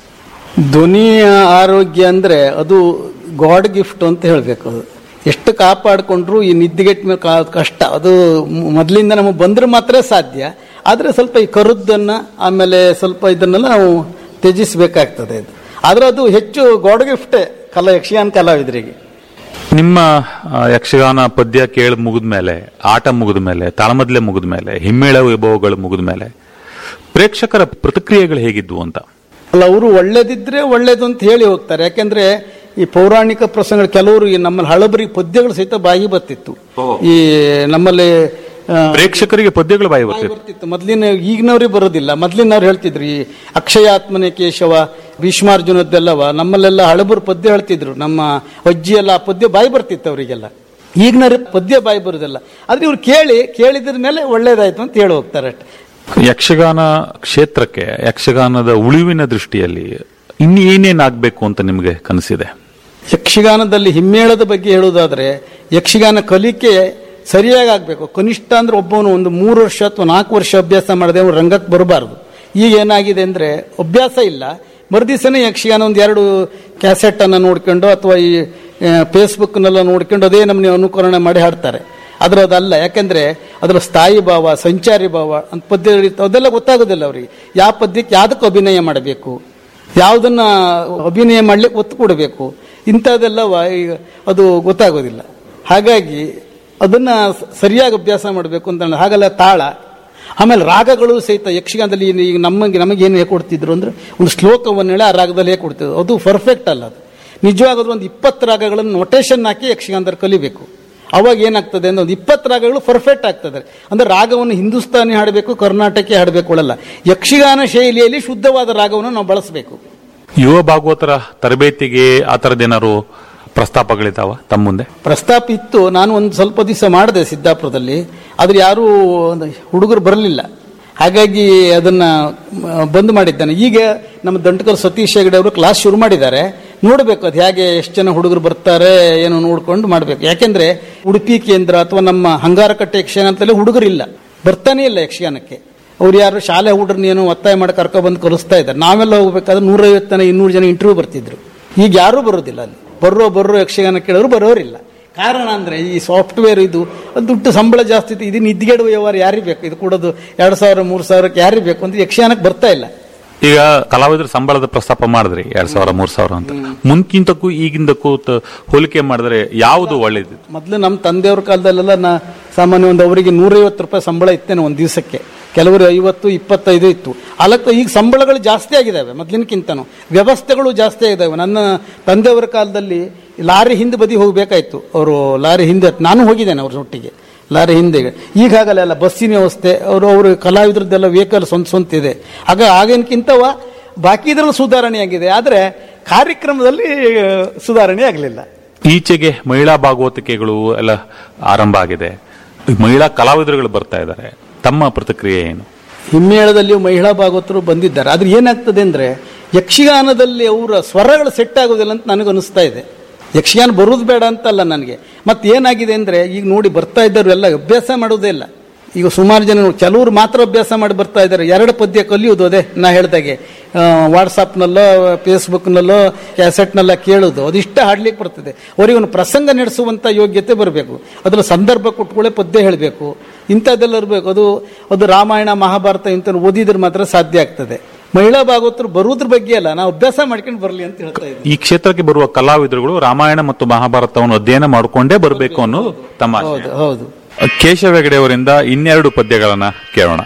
ಧ್ವನಿಯ ಆರೋಗ್ಯ ಅಂದ್ರೆ ಅದು ಗಾಡ್ ಗಿಫ್ಟ್ ಅಂತ ಹೇಳಬೇಕು ಅದು ಎಷ್ಟು ಕಾಪಾಡಿಕೊಂಡ್ರು ಈ ನಿದ್ದೆಗೆಟ್ಟ ಮೇಲೆ ಕಾ- ಕಷ್ಟ ಅದು ಮ್- ಮೊದಲಿಂದ ನಮಗೆ ಬಂದ್ರೆ ಮಾತ್ರ ಸಾಧ್ಯ ಆದರೆ ಸ್ವಲ್ಪ ಈ ಕರುದ್ದನ್ನ ಆಮೇಲೆ ಸ್ವಲ್ಪ ಇದನ್ನೆಲ್ಲ ನಾವು ತ್ಯಜಿಸಬೇಕಾಗ್ತದೆ ಅದು ಆದ್ರೆ ಅದು ಹೆಚ್ಚು ಗಾಡ್ ಗಿಫ್ಟೇ ಕಲಾ ಯಕ್ಷಗಾನ ಕಲಾವಿದರಿಗೆ ನಿಮ್ಮ ಆ, ಯಕ್ಷಗಾನ ಪದ್ಯ ಕೇಳಿ ಮುಗಿದ ಮೇಲೆ ಆಟ ಮುಗಿದ ಮೇಲೆ ತಾಳಮದ್ಲೆ ಮುಗಿದ ಮೇಲೆ ಹಿಮ್ಮೇಳ ವೈಭವಗಳು ಮುಗಿದ ಮೇಲೆ ಪ್ರೇಕ್ಷಕರ ಪ್ರತಿಕ್ರಿಯೆಗಳು ಹೇಗಿದ್ವು ಅಂತ ಅಲ್ಲ ಅವರು ಒಳ್ಳೇದಿದ್ರೆ ಒಳ್ಳೇದು ಅಂತ ಹೇಳಿ ಹೋಗ್ತಾರೆ ಯಾಕೆಂದ್ರೆ ಈ ಪೌರಾಣಿಕ ಪ್ರಸಂಗಗಳು ಕೆಲವರು ಈ ನಮ್ಮಲ್ಲಿ ಹಳಬರಿ ಪದ್ಯಗಳು ಸಹಿತ ಬಾಯಿ ಬರ್ತಿತ್ತು ಈ ನಮ್ಮಲ್ಲಿ ಆ, ಪ್ರೇಕ್ಷಕರಿಗೆ ಪದ್ಯಗಳು ಬಾಯಿ ಬರ್ತಿತ್ತು ಬರ್ತಿತ್ತು ಮೊದ್ಲಿನ ಈಗಿನವ್ರಿಗೆ ಬರೋದಿಲ್ಲ ಮೊದ್ಲಿನವ್ರು ಹೇಳ್ತಿದ್ರು ಈ ಅಕ್ಷಯಾತ್ಮನೆ ಕೇಶವ ಭೀಷ್ಮಾರ್ಜುನದ್ದೆಲ್ಲವ ನಮ್ಮಲ್ಲೆಲ್ಲ ಹಳಬರು ಪದ್ಯ ಹೇಳ್ತಿದ್ರು ನಮ್ಮ ಅಜ್ಜಿ ಎಲ್ಲ ಆ ಪದ್ಯ ಬಾಯಿ ಬರ್ತಿತ್ತು ಅವರಿಗೆಲ್ಲ ಈಗಿನವ್ರಿಗೆ ಪದ್ಯ ಬಾಯಿ ಬರೋದಿಲ್ಲ ಆದ್ರೆ ಇವ್ರು ಕೇಳಿ ಕೇಳಿದ್ರ ಮೇಲೆ ಒಳ್ಳೇದಾಯ್ತು ಅಂತ ಹೇಳಿ ಹೋಗ್ತಾರೆ ಅಷ್ಟೇ ಯಕ್ಷಗಾನ ಕ್ಷೇತ್ರಕ್ಕೆ ಯಕ್ಷಗಾನದ ಉಳಿವಿನ ದೃಷ್ಟಿಯಲ್ಲಿ ಇನ್ನು ಏನೇನಾಗಬೇಕು ಅಂತ ನಿಮಗೆ ಕನಸಿದೆ ಯಕ್ಷಗಾನದಲ್ಲಿ ಹಿಮ್ಮೇಳದ ಬಗ್ಗೆ ಹೇಳುವುದಾದ್ರೆ ಯಕ್ಷಗಾನ ಕಲಿಕೆ ಸರಿಯಾಗಿ ಆಗಬೇಕು ಕನಿಷ್ಠ ಅಂದ್ರೆ ಒಬ್ಬವನು ಒಂದು ಮೂರು ವರ್ಷ ಅಥವಾ ನಾಲ್ಕು ವರ್ಷ ಅಭ್ಯಾಸ ಮಾಡದೆ ಅವನು ರಂಗಕ್ಕೆ ಬರಬಾರ್ದು ಈಗ ಏನಾಗಿದೆ ಅಂದ್ರೆ ಅಭ್ಯಾಸ ಇಲ್ಲ ಮರುದಿವಸನೇ ಯಕ್ಷಗಾನ ಒಂದು ಎರಡು ಕ್ಯಾಸೆಟ್ ಅನ್ನು ನೋಡ್ಕೊಂಡು ಅಥವಾ ಈ ಫೇಸ್ಬುಕ್ನೆಲ್ಲ ನೋಡ್ಕೊಂಡು ಅದೇ ನಮ್ಮನೆ ಅನುಕರಣೆ ಮಾಡಿ ಹಾಡ್ತಾರೆ ಆದ್ರೆ ಅದಲ್ಲ ಯಾಕೆಂದ್ರೆ ಅದರ ಸ್ಥಾಯಿ ಭಾವ ಸಂಚಾರಿ ಭಾವ ಅಂತ ಪದ್ಯ ಇರುತ್ತೆ, ಅದೆಲ್ಲ ಗೊತ್ತಾಗೋದಿಲ್ಲ ಅವರಿಗೆ ಯಾವ ಪದ್ಯಕ್ಕೆ ಯಾವ್ದಕ್ಕೆ ಅಭಿನಯ ಮಾಡಬೇಕು ಯಾವುದನ್ನ ಅಭಿನಯ ಮಾಡ್ಲಿಕ್ಕೆ ಒತ್ತು ಕೊಡಬೇಕು ಇಂಥದ್ದೆಲ್ಲವ ಈಗ ಅದು ಗೊತ್ತಾಗೋದಿಲ್ಲ ಹಾಗಾಗಿ ಅದನ್ನ ಸ- ಸರಿಯಾಗಿ ಅಭ್ಯಾಸ ಮಾಡಬೇಕು ಅಂತ ಹೇಳಿ- ಹಾಗಲ್ಲ ತಾಳ ಆಮೇಲೆ ರಾಗಗಳು ಸಹಿತ ಯಕ್ಷಗಾನದಲ್ಲಿ ಏನು ಈಗ ನಮಗೆ ನಮಗೇನು ಕೊಡ್ತಿದ್ರು ಅಂದ್ರೆ ಒಂದು ಶ್ಲೋಕವನ್ನು ಹೇಳಿ ಆ ರಾಗದಲ್ಲಿ ಹೇಗೆ ಕೊಡ್ತಿದ್ರು ಅದು ಪರ್ಫೆಕ್ಟ್ ಅಲ್ಲ ಅದು ನಿಜವಾಗಾದ್ರೂ ಒಂದು ಇಪ್ಪತ್ತು ರಾಗಗಳನ್ನು ನೊಟೇಷನ್ ಹಾಕಿ ಯಕ್ಷಗಾನದಲ್ಲಿ ಕಲಿಬೇಕು ಅವಾಗ ಏನಾಗ್ತದೆ ಅಂದ್ರೆ ಒಂದು ಇಪ್ಪತ್ತು ರಾಗಗಳು ಪರ್ಫೆಕ್ಟ್ ಆಗ್ತದೆ ಅಂದ್ರೆ ರಾಗವನ್ನು ಹಿಂದೂಸ್ತಾನಿ ಹಾಡಬೇಕು ಕರ್ನಾಟಕ ಹಾಡಬೇಕು ಅಲ್ಲ ಯಕ್ಷಗಾನ ಶೈಲಿಯಲ್ಲಿ ಶುದ್ಧವಾದ ರಾಗವನ್ನು ನಾವು ಬಳಸಬೇಕು ಯುವ ಭಾಗವತರ ತರಬೇತಿಗೆ ಆ ಥರದ್ದೇನಾದ್ರು ಪ್ರಸ್ತಾಪಗಳಿದಾವ ತಮ್ಮ ಮುಂದೆ ಪ್ರಸ್ತಾಪ ಇತ್ತು ನಾನು ಒಂದು ಸ್ವಲ್ಪ ದಿವಸ ಮಾಡಿದೆ ಸಿದ್ದಾಪುರದಲ್ಲಿ ಆದ್ರೆ ಯಾರೂ ಒಂದು ಹುಡುಗರು ಬರಲಿಲ್ಲ ಹಾಗಾಗಿ ಅದನ್ನ ಮ, ಬಂದ್ ಮಾಡಿದ್ದಾನೆ ಈಗ ನಮ್ಮ ದಂಟಕಲ್ ಸತೀಶ್ ಹೆಗಡೆ ಅವರು ಕ್ಲಾಸ್ ಶುರು ಮಾಡಿದ್ದಾರೆ ನೋಡಬೇಕು ಅದು ಹೇಗೆ ಎಷ್ಟು ಜನ ಹುಡುಗರು ಬರ್ತಾರೆ ಏನೋ ನೋಡ್ಕೊಂಡು ಮಾಡಬೇಕು ಯಾಕೆಂದ್ರೆ ಉಡುಪಿ ಕೇಂದ್ರ ಅಥವಾ ನಮ್ಮ ಹಂಗಾರಕಟ್ಟೆ ಯಕ್ಷಗಾನದಲ್ಲಿ ಹುಡುಗರಿಲ್ಲ ಬರ್ತಾನೆ ಇಲ್ಲ ಯಕ್ಷಗಾನಕ್ಕೆ ಅವ್ರು ಯಾರು ಶಾಲೆ ಹುಡುಗರನ್ನ ಏನೋ ಒತ್ತಾಯ ಮಾಡಿ ಕರ್ಕೊ ಬಂದು ಕಲಿಸ್ತಾ ಇದ್ದಾರೆ ನಾವೆಲ್ಲ ಹೋಗ್ಬೇಕಾದ್ರೆ ನೂರೈವತ್ತು ಜನ ಇನ್ನೂರು ಜನ ಇಂಟರ್ವ್ಯೂ ಬರ್ತಿದ್ರು ಈಗ ಯಾರೂ ಬರೋದಿಲ್ಲ ಅಲ್ಲಿ ಬರ್ರೋ ಬರ್ರೋ ಯಕ್ಷಗಾನ ಕೇಳೋರು ಬರೋರಿಲ್ಲ ಕಾರಣ ಅಂದ್ರೆ ಈ ಸಾಫ್ಟ್ವೇರ್ ಇದು ಅದು ದುಡ್ಡು ಸಂಬಳ ಜಾಸ್ತಿ ಇತ್ತು ಇದು ನಿದ್ಗೆಡುವ ವ್ಯವಹಾರ ಯಾರಿಗೆ ಬೇಕು ಇದು ಕೊಡೋದು ಎರಡು ಸಾವಿರ ಮೂರು ಸಾವಿರಕ್ಕೆ ಯಾರಿಗೆ ಬೇಕು ಅಂತ ಯಕ್ಷಗಾನಕ್ಕೆ ಬರ್ತಾ ಇಲ್ಲ ಈಗ ಕಲಾವಿದರ ಸಂಬಳದ ಪ್ರಸ್ತಾಪ ಮಾಡಿದ್ರಿ ಎರಡ್ ಸಾವಿರ ಮೂರ್ ಸಾವಿರ ಅಂತ ಮುಂದ್ಕಿಂತಕ್ಕೂ ಈಗಿಂದಕ್ಕೂ ತ- ಹೋಲಿಕೆ ಮಾಡಿದ್ರೆ ಯಾವುದು ಒಳ್ಳೇದು ಮೊದಲು ನಮ್ಮ ತಂದೆಯವ್ರ ಕಾಲದಲ್ಲೆಲ್ಲ ನಾ ಸಾಮಾನ್ಯ ಒಂದು ಅವರಿಗೆ ನೂರೈವತ್ತು ರೂಪಾಯಿ ಸಂಬಳ ಇತ್ತೇನೆ ಒಂದು ದಿವಸಕ್ಕೆ ಕೆಲವರು ಐವತ್ತು ಇಪ್ಪತ್ತೈದು ಇತ್ತು ಅಲಕ್ಕ ಈಗ ಸಂಬಳಗಳು ಜಾಸ್ತಿ ಆಗಿದ್ದಾವೆ ಮೊದಲಿನಕ್ಕಿಂತನೂ ವ್ಯವಸ್ಥೆಗಳು ಜಾಸ್ತಿ ಆಗಿದ್ದಾವೆ ನನ್ನ ತಂದೆಯವರ ಕಾಲದಲ್ಲಿ ಲಾರಿ ಹಿಂದೆ ಬದಿ ಹೋಗಬೇಕಾಯ್ತು ಅವರು ಲಾರಿ ಹಿಂದೆ ನಾನು ಹೋಗಿದ್ದೇನೆ ಅವ್ರ ಒಟ್ಟಿಗೆ ಲಾರಿ ಹಿಂದೆ ಈಗ ಹಾಗಲ್ಲ ಅಲ್ಲ ಬಸ್ಸಿನ ವ್ಯವಸ್ಥೆ ಅವರು ಅವರು ಕಲಾವಿದ್ರದ್ದೆಲ್ಲ ವೆಹಿಕಲ್ ಸ್ವಂತ ಸ್ವಂತ ಇದೆ ಆಗ ಆಗಿನಕ್ಕಿಂತವ ಬಾಕಿ ಇದ್ರಲ್ಲಿ ಸುಧಾರಣೆ ಆಗಿದೆ ಆದರೆ ಕಾರ್ಯಕ್ರಮದಲ್ಲಿ ಸುಧಾರಣೆ ಆಗಲಿಲ್ಲ ಈಚೆಗೆ ಮಹಿಳಾ ಭಾಗವತಿಕೆಗಳು ಎಲ್ಲ ಆರಂಭ ಆಗಿದೆ ಮಹಿಳಾ ಕಲಾವಿದರುಗಳು ಬರ್ತಾ ಇದ್ದಾರೆ ತಮ್ಮ ಪ್ರತಿಕ್ರಿಯೆ ಏನು ಹಿಮ್ಮೇಳದಲ್ಲಿಯೂ ಮಹಿಳಾ ಭಾಗವತರು ಬಂದಿದ್ದಾರೆ ಆದ್ರೆ ಏನಾಗ್ತದೆ ಅಂದ್ರೆ ಯಕ್ಷಗಾನದಲ್ಲಿ ಅವರ ಸ್ವರಗಳು ಸೆಟ್ ಆಗೋದಿಲ್ಲ ಅಂತ ನನಗೆ ಅನಿಸ್ತಾ ಇದೆ ಯಕ್ಷಗಾನ ಬರುವುದು ಬೇಡ ಅಂತಲ್ಲ ನನಗೆ ಮತ್ತೆ ಏನಾಗಿದೆ ಅಂದ್ರೆ ಈಗ ನೋಡಿ ಬರ್ತಾ ಇದ್ದವರು ಎಲ್ಲ ಅಭ್ಯಾಸ ಮಾಡೋದೇ ಇಲ್ಲ ಈಗ ಸುಮಾರು ಜನ ನೋಡಿ, ಕೆಲವರು ಮಾತ್ರ ಅಭ್ಯಾಸ ಮಾಡಿ ಬರ್ತಾ ಇದ್ದಾರೆ ಎರಡು ಪದ್ಯ ಕಲಿಯೋದು ಅದೇ ನಾ ಹೇಳ್ದಾಗೆ ವಾಟ್ಸಪ್ನಲ್ಲೋ ಫೇಸ್ಬುಕ್ನಲ್ಲೋ ಕ್ಯಾಸೆಟ್ನೆಲ್ಲ ಕೇಳೋದು ಅದಿಷ್ಟ ಹಾಡ್ಲಿಕ್ಕೆ ಬರ್ತದೆ ಅವರಿಗೆ ಒಂದು ಪ್ರಸಂಗ ನಡೆಸುವಂಥ ಯೋಗ್ಯತೆ ಬರಬೇಕು ಅದರ ಸಂದರ್ಭ ಕೊಟ್ಕೊಳ್ಳೆ ಪದ್ಯ ಹೇಳಬೇಕು ಇಂಥದ್ದೆಲ್ಲ ಇರಬೇಕು ಅದು ಅದು ರಾಮಾಯಣ ಮಹಾಭಾರತ ಇಂಥ ಓದಿದ್ರೆ ಮಾತ್ರ ಸಾಧ್ಯ ಆಗ್ತದೆ ಮಹಿಳಾ ಭಾಗವತರು ಬರುವುದ್ರ ಬಗ್ಗೆ ಅಲ್ಲ ನಾವು ಅಭ್ಯಾಸ ಮಾಡ್ಕೊಂಡು ಬರಲಿ ಅಂತ ಹೇಳ್ತಾ ಇದ್ದೀನಿ ಈ ಕ್ಷೇತ್ರಕ್ಕೆ ಬರುವ ಕಲಾವಿದರುಗಳು ರಾಮಾಯಣ ಮತ್ತು ಮಹಾಭಾರತವನ್ನು ಅಧ್ಯಯನ ಮಾಡಿಕೊಂಡೇ ಬರಬೇಕು ಅನ್ನೋದು ತಮ್ಮ ಆಶಯ. ಹೌದು ಹೌದು ಕೇಶವ ಹೆಗಡೆ ಅವರಿಂದ ಇನ್ನೆರಡು ಪದ್ಯಗಳನ್ನ ಕೇಳೋಣ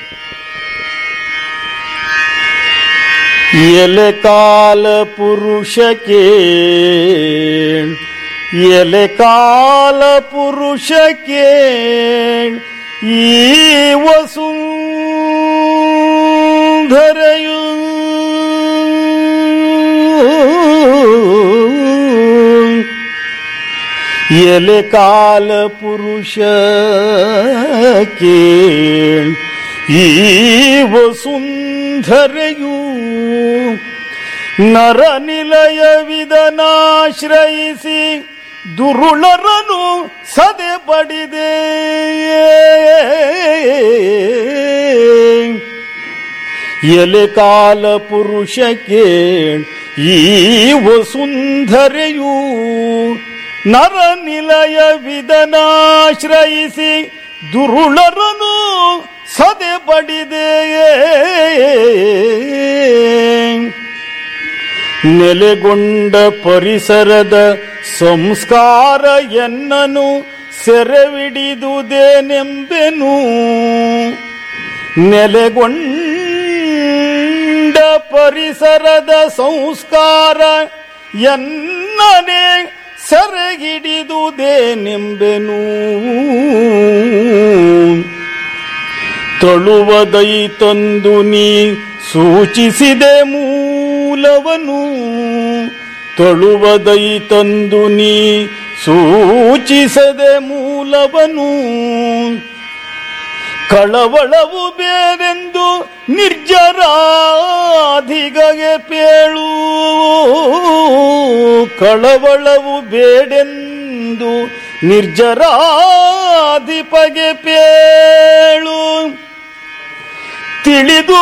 ಎಲೆ ಕಾಲ ಪುರುಷಕ್ಕೆ ಎಲೆ ಕಾಲ ಪುರುಷಕ್ಕೆ ಈ ವಸುಂಧರೆಯು ಎಲೆ ಕಾಲ ಪುರುಷ ಕೇಳ್ ಈ ವಸುಂಧರೆಯೂ ನರನಿಲಯವಿದನಾಶ್ರಯಿಸಿ ದುರುಳರನು ಸದೆ ಪಡಿದೆ ಎಲೆ ಕಾಲ ಪುರುಷ ಕೇಳ್ ಈ ವಸುಂಧರೆಯೂ ನರನಿಲಯವಿದನಾಶ್ರಯಿಸಿ ದುರುಳರನು ಸದೆ ಪಡಿದೆ ನೆಲೆಗೊಂಡ ಪರಿಸರದ ಸಂಸ್ಕಾರ ಎನ್ನನು ಸೆರೆವಿಡಿದುದೇನೆಂಬೆನು ನೆಲೆಗೊಂಡ ಪರಿಸರದ ಸಂಸ್ಕಾರ ಎನ್ನನೆ ಸೆರೆಗಿಡಿದುದೇನೆಂಬೆನು ತಳುವದೈ ತಂದು ನೀ ಸೂಚಿಸಿದೆ ಮೂಲವನು ತಳುವದೈ ತಂದು ನೀ ಸೂಚಿಸದೆ ಮೂಲವನು ಕಳವಳವು ಬೇರೆಂದು ನಿರ್ಜರಾಧಿಗಗೆ ಪೇಳು ಕಳವಳವು ಬೇಡೆಂದು ನಿರ್ಜರಾಧಿಪಗೆ ಪೇಳು ತಿಳಿದು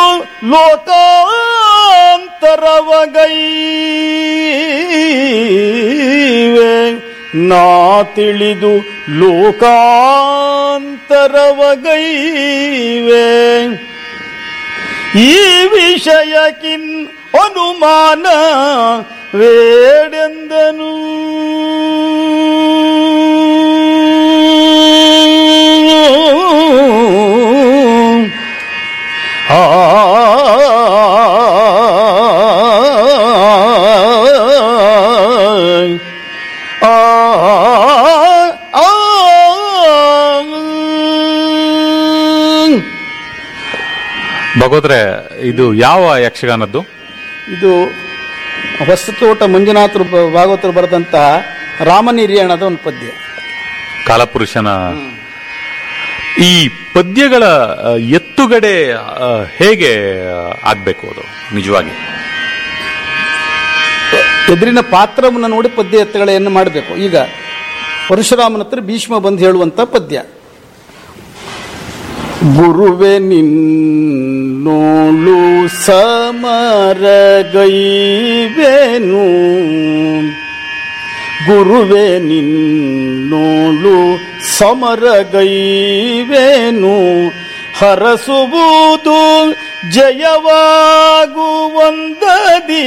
ಲೋಕಾಂತರವಗೈವೆ ನಾ ತಿಳಿದು ಲೋಕಾಂತರವಗೈವೆ ಈ ವಿಷಯಕ್ಕಿನ್ ಅನುಮಾನ ವೇಡೆಂದನು ಆ ಆ ಆ ಭಗವತ್ರೆ ಇದು ಯಾವ ಯಕ್ಷಗಾನದ್ದು ಇದು ಹೊಸತೋಟ ಮಂಜುನಾಥರು ಬ- ಭಾಗವತರು ಬರೆದಂತಹ ರಾಮನಿರ್ಯಾಣದ ಒಂದು ಪದ್ಯ ಕಾಲಪುರುಷನ ಈ ಪದ್ಯಗಳ ಆ, ಎತ್ತುಗಡೆ ಆ, ಹೇಗೆ ಆ, ಆಗ್ಬೇಕು ಅದು ನಿಜವಾಗಿ ಎದುರಿನ ಪಾತ್ರವನ್ನು ನೋಡಿ ಪದ್ಯ ಎತ್ತುಗಳನ್ನು ಮಾಡಬೇಕು ಈಗ ಪರಶುರಾಮನ ಹತ್ರ ಭೀಷ್ಮ ಬಂದು ಹೇಳುವಂತ ಪದ್ಯ ಗುರುವೆ ನಿನ್ನೋಳು ಸಮರಗೈವೇನು ಗುರುವೆ ನಿನ್ನೋಳು ಸಮರಗೈವೇನು ಹರಸುವುದು ಜಯವಾಗುವಂದದಿ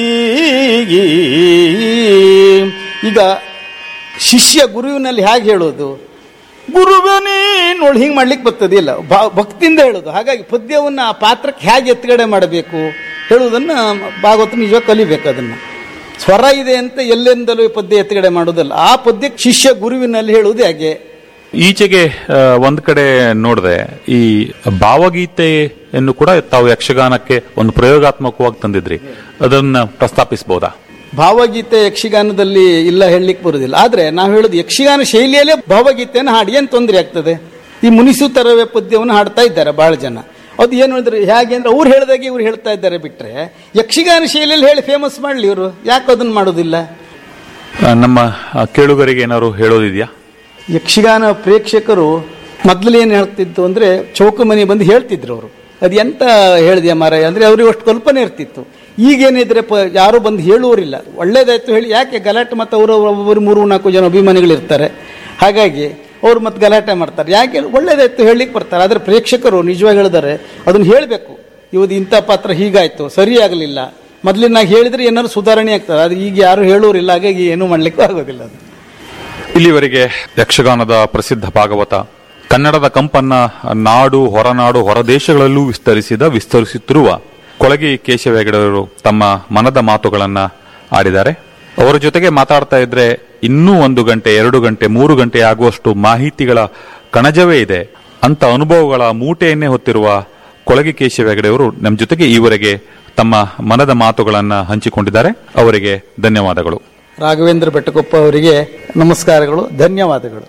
ಈಗ ಶಿಷ್ಯ ಗುರುವಿನಲ್ಲಿ ಹೇಗೆ ಹೇಳೋದು ಗುರುವನೇ ನೋಡಿ ಹಿಂಗೆ ಮಾಡ್ಲಿಕ್ಕೆ ಬರ್ತದೆ ಇಲ್ಲ ಭಾ- ಭಕ್ತಿಯಿಂದ ಹೇಳೋದು ಹಾಗಾಗಿ ಪದ್ಯವನ್ನ ಆ ಪಾತ್ರಕ್ಕೆ ಹೇಗೆ ಎತ್ತುಗಡೆ ಮಾಡಬೇಕು ಹೇಳುವುದನ್ನ ಭಾಗವತ ನಿಜವಾಗಿ ಕಲಿಬೇಕು ಅದನ್ನ ಸ್ವರ ಇದೆ ಅಂತ ಎಲ್ಲೆಂದಲೂ ಈ ಪದ್ಯ ಎತ್ತುಗಡೆ ಮಾಡೋದಲ್ಲ ಆ ಪದ್ಯಕ್ಕೆ ಶಿಷ್ಯ ಗುರುವಿನಲ್ಲಿ ಹೇಳುವುದು ಹೇಗೆ ಈಚೆಗೆ ಆ, ಒಂದ್ ಕಡೆ ನೋಡಿದೆ ಈ ಭಾವಗೀತೆಯನ್ನು ಕೂಡ ತಾವು ಯಕ್ಷಗಾನಕ್ಕೆ ಒಂದು ಪ್ರಯೋಗಾತ್ಮಕವಾಗಿ ತಂದಿದ್ರಿ ಅದನ್ನ ಪ್ರಸ್ತಾಪಿಸಬಹುದಾ ಭಾವಗೀತೆ ಯಕ್ಷಗಾನದಲ್ಲಿ ಇಲ್ಲ ಹೇಳಲಿಕ್ಕೆ ಬರುವುದಿಲ್ಲ ಆದ್ರೆ ನಾವು ಹೇಳೋದು ಯಕ್ಷಗಾನ ಶೈಲಿಯಲ್ಲೇ ಭಾವಗೀತೆಯನ್ನು ಹಾಡಿ ಏನು ತೊಂದರೆ ಆಗ್ತದೆ ಈ ಮುನಿಸು ತರವೇ ಪದ್ಯವನ್ನು ಹಾಡ್ತಾ ಇದ್ದಾರೆ ಬಹಳ ಜನ ಅದು ಏನು ಹೇಳಿದ್ರೆ ಹೇಗೆ ಅಂದ್ರೆ ಅವ್ರು ಹೇಳಿದಾಗೆ ಇವ್ರು ಹೇಳ್ತಾ ಇದ್ದಾರೆ ಬಿಟ್ರೆ ಯಕ್ಷಗಾನ ಶೈಲಿಯಲ್ಲಿ ಹೇಳಿ ಫೇಮಸ್ ಮಾಡಲಿ ಇವರು ಯಾಕೆ ಅದನ್ನು ಮಾಡೋದಿಲ್ಲ ಆ, ನಮ್ಮ ಆ, ಕೇಳುಗರಿಗೆ ಏನಾದ್ರು ಹೇಳೋದಿದ್ಯಾ ಯಕ್ಷಗಾನ ಪ್ರೇಕ್ಷಕರು ಮೊದಲು ಏನು ಹೇಳ್ತಿತ್ತು ಅಂದ್ರೆ ಚೌಕಮನಿ ಬಂದು ಹೇಳ್ತಿದ್ರು ಅವರು ಅದು ಎಂತ ಹೇಳಿದ್ಯಾ ಮಾರಾಯ ಅಂದ್ರೆ ಅವ್ರಿಗೆ ಅಷ್ಟು ಕಲ್ಪನೆ ಇರ್ತಿತ್ತು ಈಗೇನಿದ್ರೆ ಪ ಯಾರು ಬಂದು ಹೇಳುವರಿಲ್ಲ ಒಳ್ಳೇದಾಯ್ತು ಹೇಳಿ ಯಾಕೆ ಗಲಾಟೆ ಮತ್ತು ಅವರು ಒಬ್ಬರು ಮೂರು ನಾಲ್ಕು ಜನ ಅಭಿಮಾನಿಗಳು ಇರ್ತಾರೆ ಹಾಗಾಗಿ ಅವ್ರು ಮತ್ತೆ ಗಲಾಟೆ ಮಾಡ್ತಾರೆ ಯಾಕೆ ಒಳ್ಳೇದಾಯ್ತು ಹೇಳಲಿಕ್ಕೆ ಬರ್ತಾರೆ ಆದರೆ ಪ್ರೇಕ್ಷಕರು ನಿಜವಾಗಿ ಹೇಳಿದರೆ ಅದನ್ನು ಹೇಳಬೇಕು ಇವತ್ತು ಇಂಥ ಪಾತ್ರ ಹೀಗಾಯ್ತು ಸರಿ ಆಗಲಿಲ್ಲ ಮೊದಲಿನಾಗ ಹೇಳಿದ್ರೆ ಏನಾದ್ರು ಸುಧಾರಣೆ ಆಗ್ತದೆ ಅದು ಈಗ ಯಾರು ಹೇಳೋರಿಲ್ಲ ಹಾಗಾಗಿ ಏನೂ ಮಾಡ್ಲಿಕ್ಕೂ ಆಗೋದಿಲ್ಲ ಅದು ಇಲ್ಲಿವರೆಗೆ ಯಕ್ಷಗಾನದ ಪ್ರಸಿದ್ಧ ಭಾಗವತ ಕನ್ನಡದ ಕಂಪನ್ನ ನಾಡು ಹೊರನಾಡು ಹೊರದೇಶಗಳಲ್ಲೂ ವಿಸ್ತರಿಸಿದ ವಿಸ್ತರಿಸುತ್ತಿರುವ ಕೊಳಗಿ ಕೇಶವ ಹೆಗಡೆಯವರು ತಮ್ಮ ಮನದ ಮಾತುಗಳನ್ನ ಆಡಿದ್ದಾರೆ ಅವರ ಜೊತೆಗೆ ಮಾತಾಡ್ತಾ ಇದ್ರೆ ಇನ್ನೂ ಒಂದು ಗಂಟೆ ಎರಡು ಗಂಟೆ ಮೂರು ಗಂಟೆ ಆಗುವಷ್ಟು ಮಾಹಿತಿಗಳ ಕಣಜವೇ ಇದೆ ಅಂತ ಅನುಭವಗಳ ಮೂಟೆಯನ್ನೇ ಹೊತ್ತಿರುವ ಕೊಳಗಿ ಕೇಶವ ಹೆಗಡೆಯವರು ನಮ್ಮ ಜೊತೆಗೆ ಈವರೆಗೆ ತಮ್ಮ ಮನದ ಮಾತುಗಳನ್ನ ಹಂಚಿಕೊಂಡಿದ್ದಾರೆ ಅವರಿಗೆ ಧನ್ಯವಾದಗಳು ರಾಘವೇಂದ್ರ ಬೆಟ್ಟಕೊಪ್ಪ ಅವರಿಗೆ ನಮಸ್ಕಾರಗಳು ಧನ್ಯವಾದಗಳು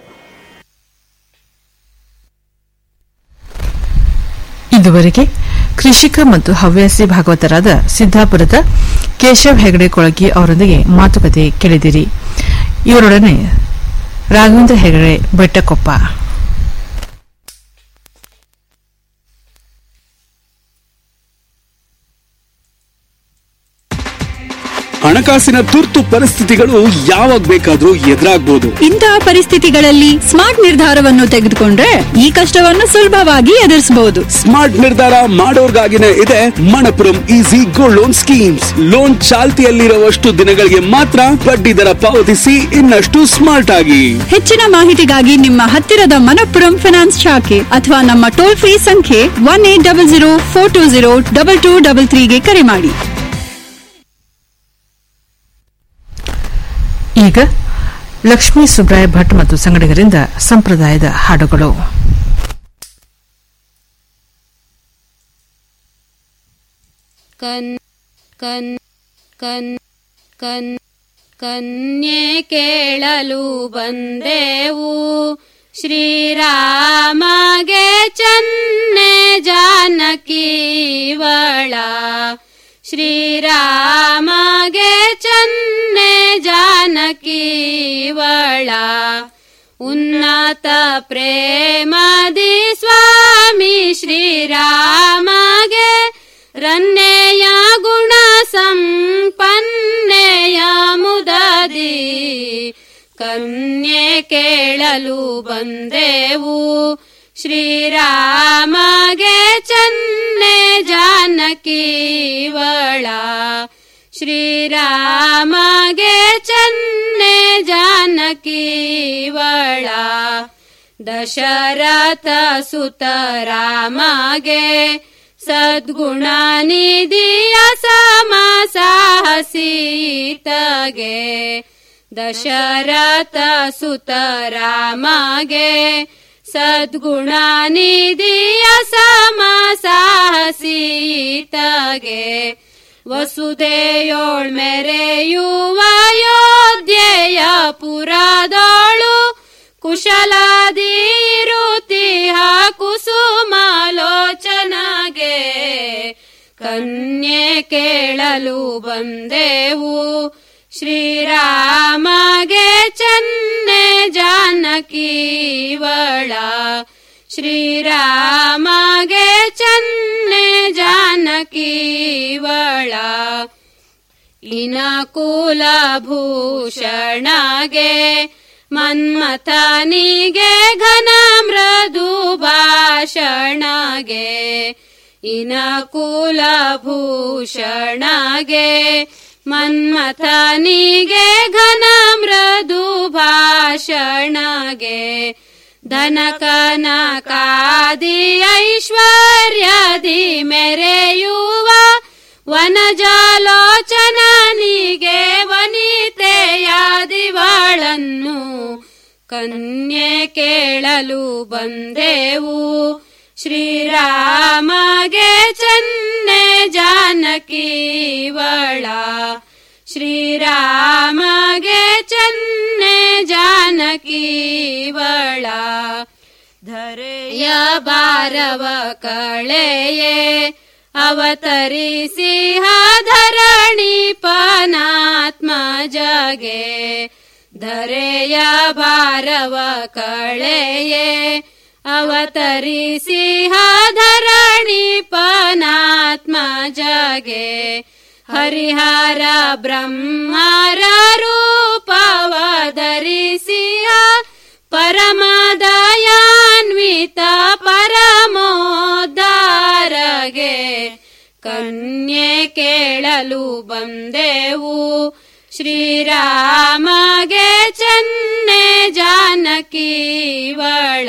ಇದುವರೆಗೆ ಕೃಷಿಕ ಮತ್ತು ಹವ್ಯಾಸಿ ಭಾಗವತರಾದ ಸಿದ್ದಾಪುರದ ಕೇಶವ್ ಹೆಗಡೆ ಕೊಳಗಿ ಅವರೊಂದಿಗೆ ಮಾತುಕತೆ ಕೇಳಿದಿರಿ ಇವರೊಡನೆ ರಾಘವೇಂದ್ರ ಹೆಗಡೆ ಬೆಟ್ಟಕೊಪ್ಪ ಹಣಕಾಸಿನ ತುರ್ತು ಪರಿಸ್ಥಿತಿಗಳು ಯಾವಾಗ ಬೇಕಾದ್ರೂ ಎದುರಾಗ್ಬೋದು ಇಂತಹ ಪರಿಸ್ಥಿತಿಗಳಲ್ಲಿ ಸ್ಮಾರ್ಟ್ ನಿರ್ಧಾರವನ್ನು ತೆಗೆದುಕೊಂಡ್ರೆ ಈ ಕಷ್ಟವನ್ನು ಸುಲಭವಾಗಿ ಎದುರಿಸಬಹುದು ಸ್ಮಾರ್ಟ್ ನಿರ್ಧಾರ ಮಾಡೋರ್ಗಾಗಿನೇ ಇದೆ Manappuram easy gold loan schemes loan ಚಾಲ್ತಿಯಲ್ಲಿರುವಷ್ಟು ದಿನಗಳಿಗೆ ಮಾತ್ರ ಬಡ್ಡಿ ದರ ಪಾವತಿಸಿ ಇನ್ನಷ್ಟು ಸ್ಮಾರ್ಟ್ ಆಗಿ ಹೆಚ್ಚಿನ ಮಾಹಿತಿಗಾಗಿ ನಿಮ್ಮ ಹತ್ತಿರದ ಮನಪ್ಪುರಂ ಫೈನಾನ್ಸ್ ಶಾಖೆ ಅಥವಾ ನಮ್ಮ ಟೋಲ್ ಫ್ರೀ ಸಂಖ್ಯೆ one eight double zero four two zero double two double ತ್ರೀಗೆ ಕರೆ ಮಾಡಿ ಈಗ ಲಕ್ಷ್ಮೀ ಸುಬ್ರಾಯ ಭಟ್ ಮತ್ತು ಸಂಗಡಿಗರಿಂದ ಸಂಪ್ರದಾಯದ ಹಾಡುಗಳು ಕನ್ ಕನ್ ಕನ್ ಕನ್ ಕನ್ಯೆ ಕೇಳಲು ಬಂದೆವು ಶ್ರೀರಾಮಗೆ ಚನ್ನೆ ಜಾನಕಿವಳ ಶ್ರೀರಾಮಗೆ ಚನ್ನೆ ಜಾನಕಿವಳ ಉನ್ನತ ಪ್ರೇಮದಿ ಸ್ವಾಮಿ ಶ್ರೀರಾಮಗೆ ರನ್ನೆಯ ಗುಣ ಸಂಪನ್ನೆಯ ಮುದದಿ ಕನ್ಯೆ ಕೇಳಲು ಬಂದೆವು ಶ್ರೀರಾಮಗೆ ಚನ್ನೆ ಜಾನಕಿವಳ ಶ್ರೀರಾಮಗೆ ಚನ್ನೆ ಜಾನಕಿವಳ ದಶರಥ ಸುತ ರಾಮಗೆ ಸದ್ಗುಣ ನಿಧಿಯ ಸಮ ಸಾಹಸೀತಗೆ ದಶರಥ ಸುತ ರಾಮಗೆ ಸದ್ಗುಣ ನಿಧಿಯ ಸಮ ಸಾಹಸೀತಗೆ ವಸುದೆಯೋಳ್ ಮೆರೆಯುವ ಯೋಧ್ಯೆಯ ಪುರದೋಳು ಕುಶಲಾದಿರುತಿಹ ಕುಸುಮಾಲೋಚನಗೆ ಕನ್ಯೆ ಕೇಳಲು ಬಂದೆವು ಶ್ರೀರಾಮಗೆ ಚನ್ನೆ ಜಾನಕಿವಳ ಶ್ರೀರಾಮಗೆ ಚನ್ನೆ ಜಾನಕಿವಳ ಇನ ಕುಲಭೂಷಣಗೆ ಮನ್ಮಥನಿಗೆ ಘನ ಮೃದು ಭಾಷಣಗೆ ಇನ ಕುಲಭೂಷಣಗೆ ಮನ್ಮಥನಿಗೆ ಘನ ಮೃದು ಭಾಷಣಗೆ ಧನಕನಕಾದಿ ಐಶ್ವರ್ಯದಿ ಮೆರೆಯುವ ವನಜಾಲೋಚನನಿಗೆ ವನಿತೆಯಾದಿವಳನ್ನು ಕನ್ಯೆ ಕೇಳಲು ಬಂದೆವು ಶ್ರೀರಾಮಗೆ ಚನ್ನೆ ಜಾನಕಿವಳ ಶ್ರೀರಾಮಗೆ ಚನ್ನೆ ಜಾನಕಿವಳ ಧರೆಯ ಬಾರವ ಕಳೆಯೇ ಅವತರಿಸಿ ಧರಣಿ ಪನಾತ್ಮ ಜಗೆ ಧರೆಯ ಭಾರವ ಕಳೆಯೇ ಅವತರಿಸಿ ಧರಣಿ ಪನಾತ್ಮ ಜಗೆ ಹರಿಹರ ಬ್ರಹ್ಮರ ರೂಪವ ಧರಿಸಿ ಪರಮದಯಾನ್ವಿತ ಪರಮೋದ್ಧಾರಗೆ ಕನ್ಯೆ ಕೇಳಲು ಬಂದೆವು ಶ್ರೀರಾಮಗೆ ಚನ್ನೆ ಜಾನಕಿವಳ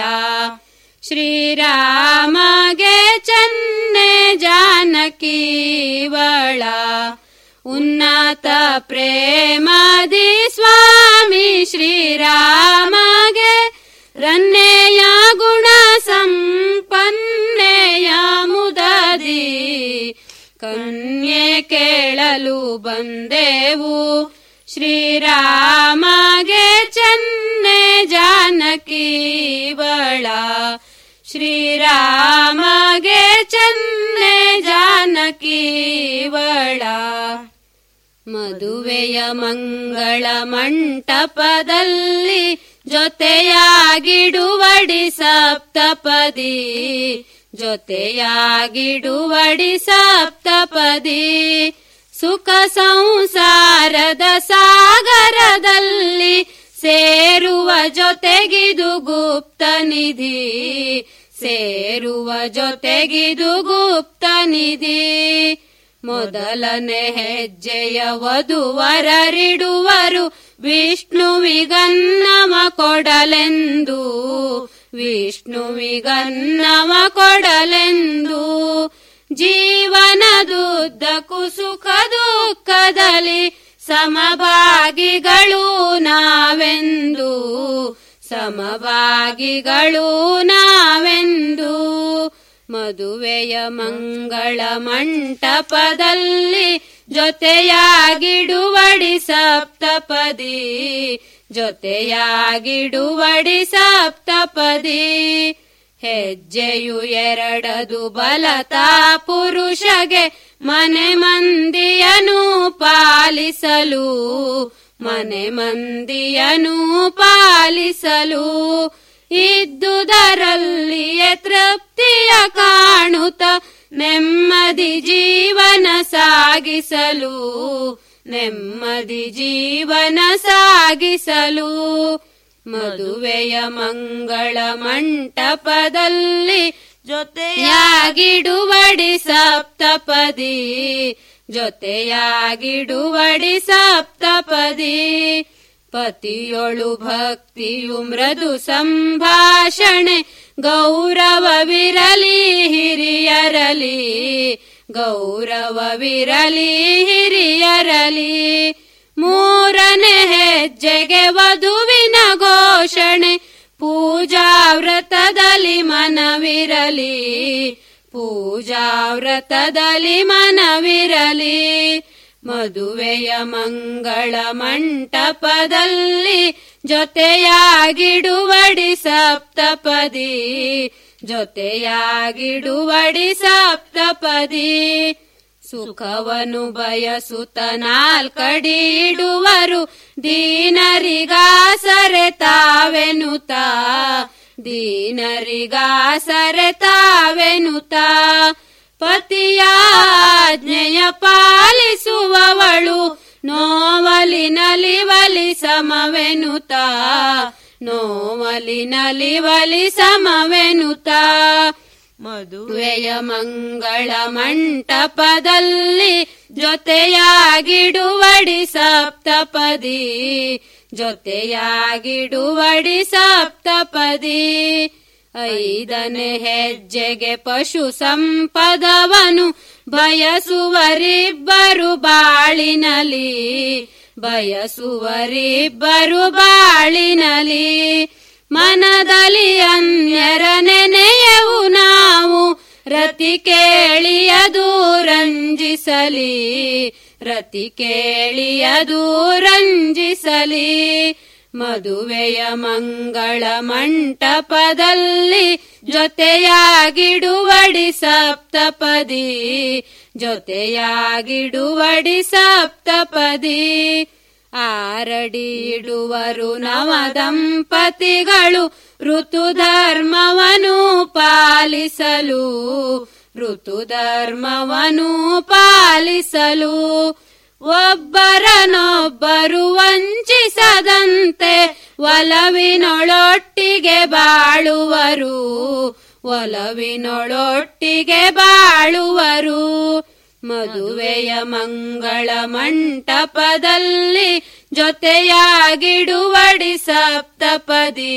ಶ್ರೀರಾಮಗೆ ಚನ್ನೆ ಜಾನಕಿವಳ ಉನ್ನತ ಪ್ರೇಮದಿ ಸ್ವಾಮಿ ಶ್ರೀರಾಮಗೆ ರನ್ನೆಯ ಗುಣ ಸಂಪನ್ನೆಯ ಮುದದಿ ಕನ್ಯೆ ಕೇಳಲು ಬಂದೆವು ಶ್ರೀರಾಮಗೆ ಚೆನ್ನೆ ಜಾನಕಿ ಬಳ ಶ್ರೀರಾಮಗೆ ಚೆನ್ನೆ ಜಾನಕಿ ಬಳ ಮದುವೆಯ ಮಂಗಳ ಮಂಟಪದಲ್ಲಿ ಜೊತೆಯಾಗಿಡುವಡಿ ಸಪ್ತಪದಿ ಜೊತೆಯಾಗಿಡುವಡಿ ಸಪ್ತಪದಿ ಸುಖ ಸಂಸಾರದ ಸಾಗರದಲ್ಲಿ ಸೇರುವ ಜೊತೆಗಿದು ಗುಪ್ತ ನಿಧಿ ಸೇರುವ ಜೊತೆಗಿದು ಗುಪ್ತ ನಿಧಿ ಮೊದಲನೇ ಹೆಜ್ಜೆಯ ವಧುವರರಿಡುವರು ವಿಷ್ಣುವಿಗನ್ನಮ ಕೊಡಲೆಂದು ವಿಷ್ಣುವಿಗನ್ನಮ ಕೊಡಲೆಂದು ಜೀವನದುದ್ದಕ್ಕೂ ಸುಖ ದುಃಖದಲ್ಲಿ ಸಮಭಾಗಿಗಳು ನಾವೆಂದು ಸಮಭಾಗಿಗಳು ನಾವೆಂದು ಮದುವೆಯ ಮಂಗಳ ಮಂಟಪದಲ್ಲಿ ಜೊತೆಯಾಗಿಡುವಡಿ ಸಪ್ತಪದಿ ಜೊತೆಯಾಗಿಡುವಡಿ ಸಪ್ತಪದಿ ಹೆಜ್ಜೆಯು ಎರಡದು ಬಲತಾ ಪುರುಷಗೆ ಮನೆ ಮಂದಿಯನು ಪಾಲಿಸಲು ಮನೆ ಮಂದಿಯನು ಪಾಲಿಸಲು ಇದ್ದುದರಲ್ಲಿಯೇ ತೃಪ್ತಿಯ ಕಾಣುತ್ತ ನೆಮ್ಮದಿ ಜೀವನ ಸಾಗಿಸಲು ನೆಮ್ಮದಿ ಜೀವನ ಸಾಗಿಸಲು ಮದುವೆಯ ಮಂಗಳ ಮಂಟಪದಲ್ಲಿ ಜೊತೆಯಾಗಿಡುವಡಿ ಸಪ್ತಪದಿ ಜೊತೆಯಾಗಿಡುವಡಿ ಸಪ್ತಪದಿ ಪತಿಯೊಳು ಭಕ್ತಿಯು ಮೃದು ಸಂಭಾಷಣೆ ಗೌರವವಿರಲಿ ಹಿರಿಯರಲಿ ಗೌರವವಿರಲಿ ಹಿರಿಯರಲಿ ಮೂರನೇ ಹೆಜ್ಜೆಗೆ ವಧುವಿನ ಘೋಷಣೆ ಪೂಜಾ ವ್ರತದಲ್ಲಿ ಮನವಿರಲಿ ಪೂಜಾ ವ್ರತದಲ್ಲಿ ಮನವಿರಲಿ ಮದುವೆಯ ಮಂಗಳ ಮಂಟಪದಲ್ಲಿ ಜೊತೆಯಾಗಿಡುವಡಿ ಸಪ್ತಪದಿ ಜೊತೆಯಾಗಿಡುವಡಿ ಸಪ್ತಪದಿ ಸುಖವನು ಬಯಸುತ್ತ ನಾಲ್ಕಡಿಡುವರು ದೀನರಿಗಾಸರೆ ತಾವೆನುತ ದೀನರಿಗಾಸರೆ ತಾವೆನುತ ಪತಿಯಾಜ್ಞೆಯ ಪಾಲಿಸುವವಳು ನೋವಲಿ ನಲಿವಲಿ ಸಮವೆನುತ ನೋವಲಿ ನಲಿವಲಿ ಸಮವೆನುತ ಮದುವೆಯ ಮಂಗಳ ಮಂಟಪದಲ್ಲಿ ಜೊತೆಯಾಗಿಡುವಡಿ ಸಪ್ತಪದಿ ಜೊತೆಯಾಗಿಡುವಡಿ ಸಪ್ತಪದಿ ಐದನೇ ಹೆಜ್ಜೆಗೆ ಪಶು ಸಂಪದವನು ಬಯಸುವರಿಬ್ಬರು ಬಾಳಿನಲಿ ಬಯಸುವರಿಬ್ಬರು ಬಾಳಿನಲಿ ಮನದಲ್ಲಿ ಅನ್ಯರ ನೆನೆಯವು ನಾವು ರತಿ ಕೇಳಿಯದು ರಂಜಿಸಲಿ ರತಿ ಕೇಳಿಯದು ರಂಜಿಸಲಿ ಮದುವೆಯ ಮಂಗಳ ಮಂಟಪದಲ್ಲಿ ಜೊತೆಯಾಗಿಡುವಡಿ ಸಪ್ತಪದಿ ಜೊತೆಯಾಗಿಡುವಡಿ ಸಪ್ತಪದಿ ಆರಡಿಡುವರು ನವದಂಪತಿಗಳು ಋತು ಧರ್ಮವನು ಪಾಲಿಸಲು ಋತು ಧರ್ಮವನು ಪಾಲಿಸಲು ಒಬ್ಬರನೊಬ್ಬರು ವಂಚಿಸದಂತೆ ಒಲವಿನೊಳೊಟ್ಟಿಗೆ ಬಾಳುವರು ಒಲವಿನೊಳೊಟ್ಟಿಗೆ ಬಾಳುವರು ಮದುವೆಯ ಮಂಗಳ ಮಂಟಪದಲ್ಲಿ ಜೊತೆಯಾಗಿಡುವಡಿ ಸಪ್ತಪದಿ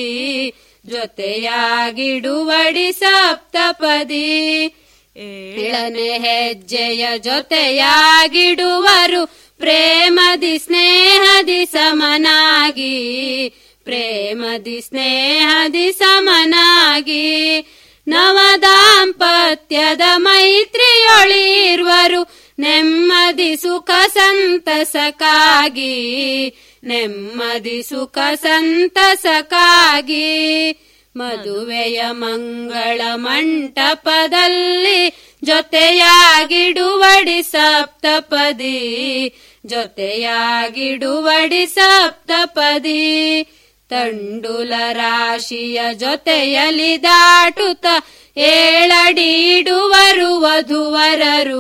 ಜೊತೆಯಾಗಿಡುವಡಿ ಸಪ್ತಪದಿ ಏಳನೆ ಹೆಜ್ಜೆಯ ಜೊತೆಯಾಗಿಡುವರು ಪ್ರೇಮದಿ ಸ್ನೇಹದಿ ಸಮನಾಗಿ ಪ್ರೇಮದಿ ಸ್ನೇಹದಿ ಸಮನಾಗಿ ನವದಾಂಪತ್ಯದ ಮೈತ್ರಿಯೊಳಿರ್ವರು ನೆಮ್ಮದಿ ಸುಖ ಸಂತಸಕ್ಕಾಗಿ ನೆಮ್ಮದಿ ಸುಖ ಸಂತಸಕ್ಕಾಗಿ ಮದುವೆಯ ಮಂಗಳ ಮಂಟಪದಲ್ಲಿ ಜೊತೆಯಾಗಿಡುವಡಿ ಸಪ್ತಪದಿ ಜೊತೆಯಾಗಿಡುವಡಿ ಸಪ್ತಪದಿ ತಂಡುಲ ರಾಶಿಯ ಜೊತೆಯಲಿ ದಾಟುತ್ತ ಏಳಡಿಡುವರು ವಧುವರರು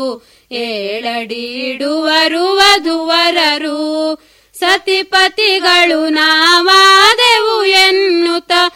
ಏಳಡಿಡುವರು ವಧುವರರು ಸತಿಪತಿಗಳು ನಾವಾದೆವು ಎನ್ನುತ್ತ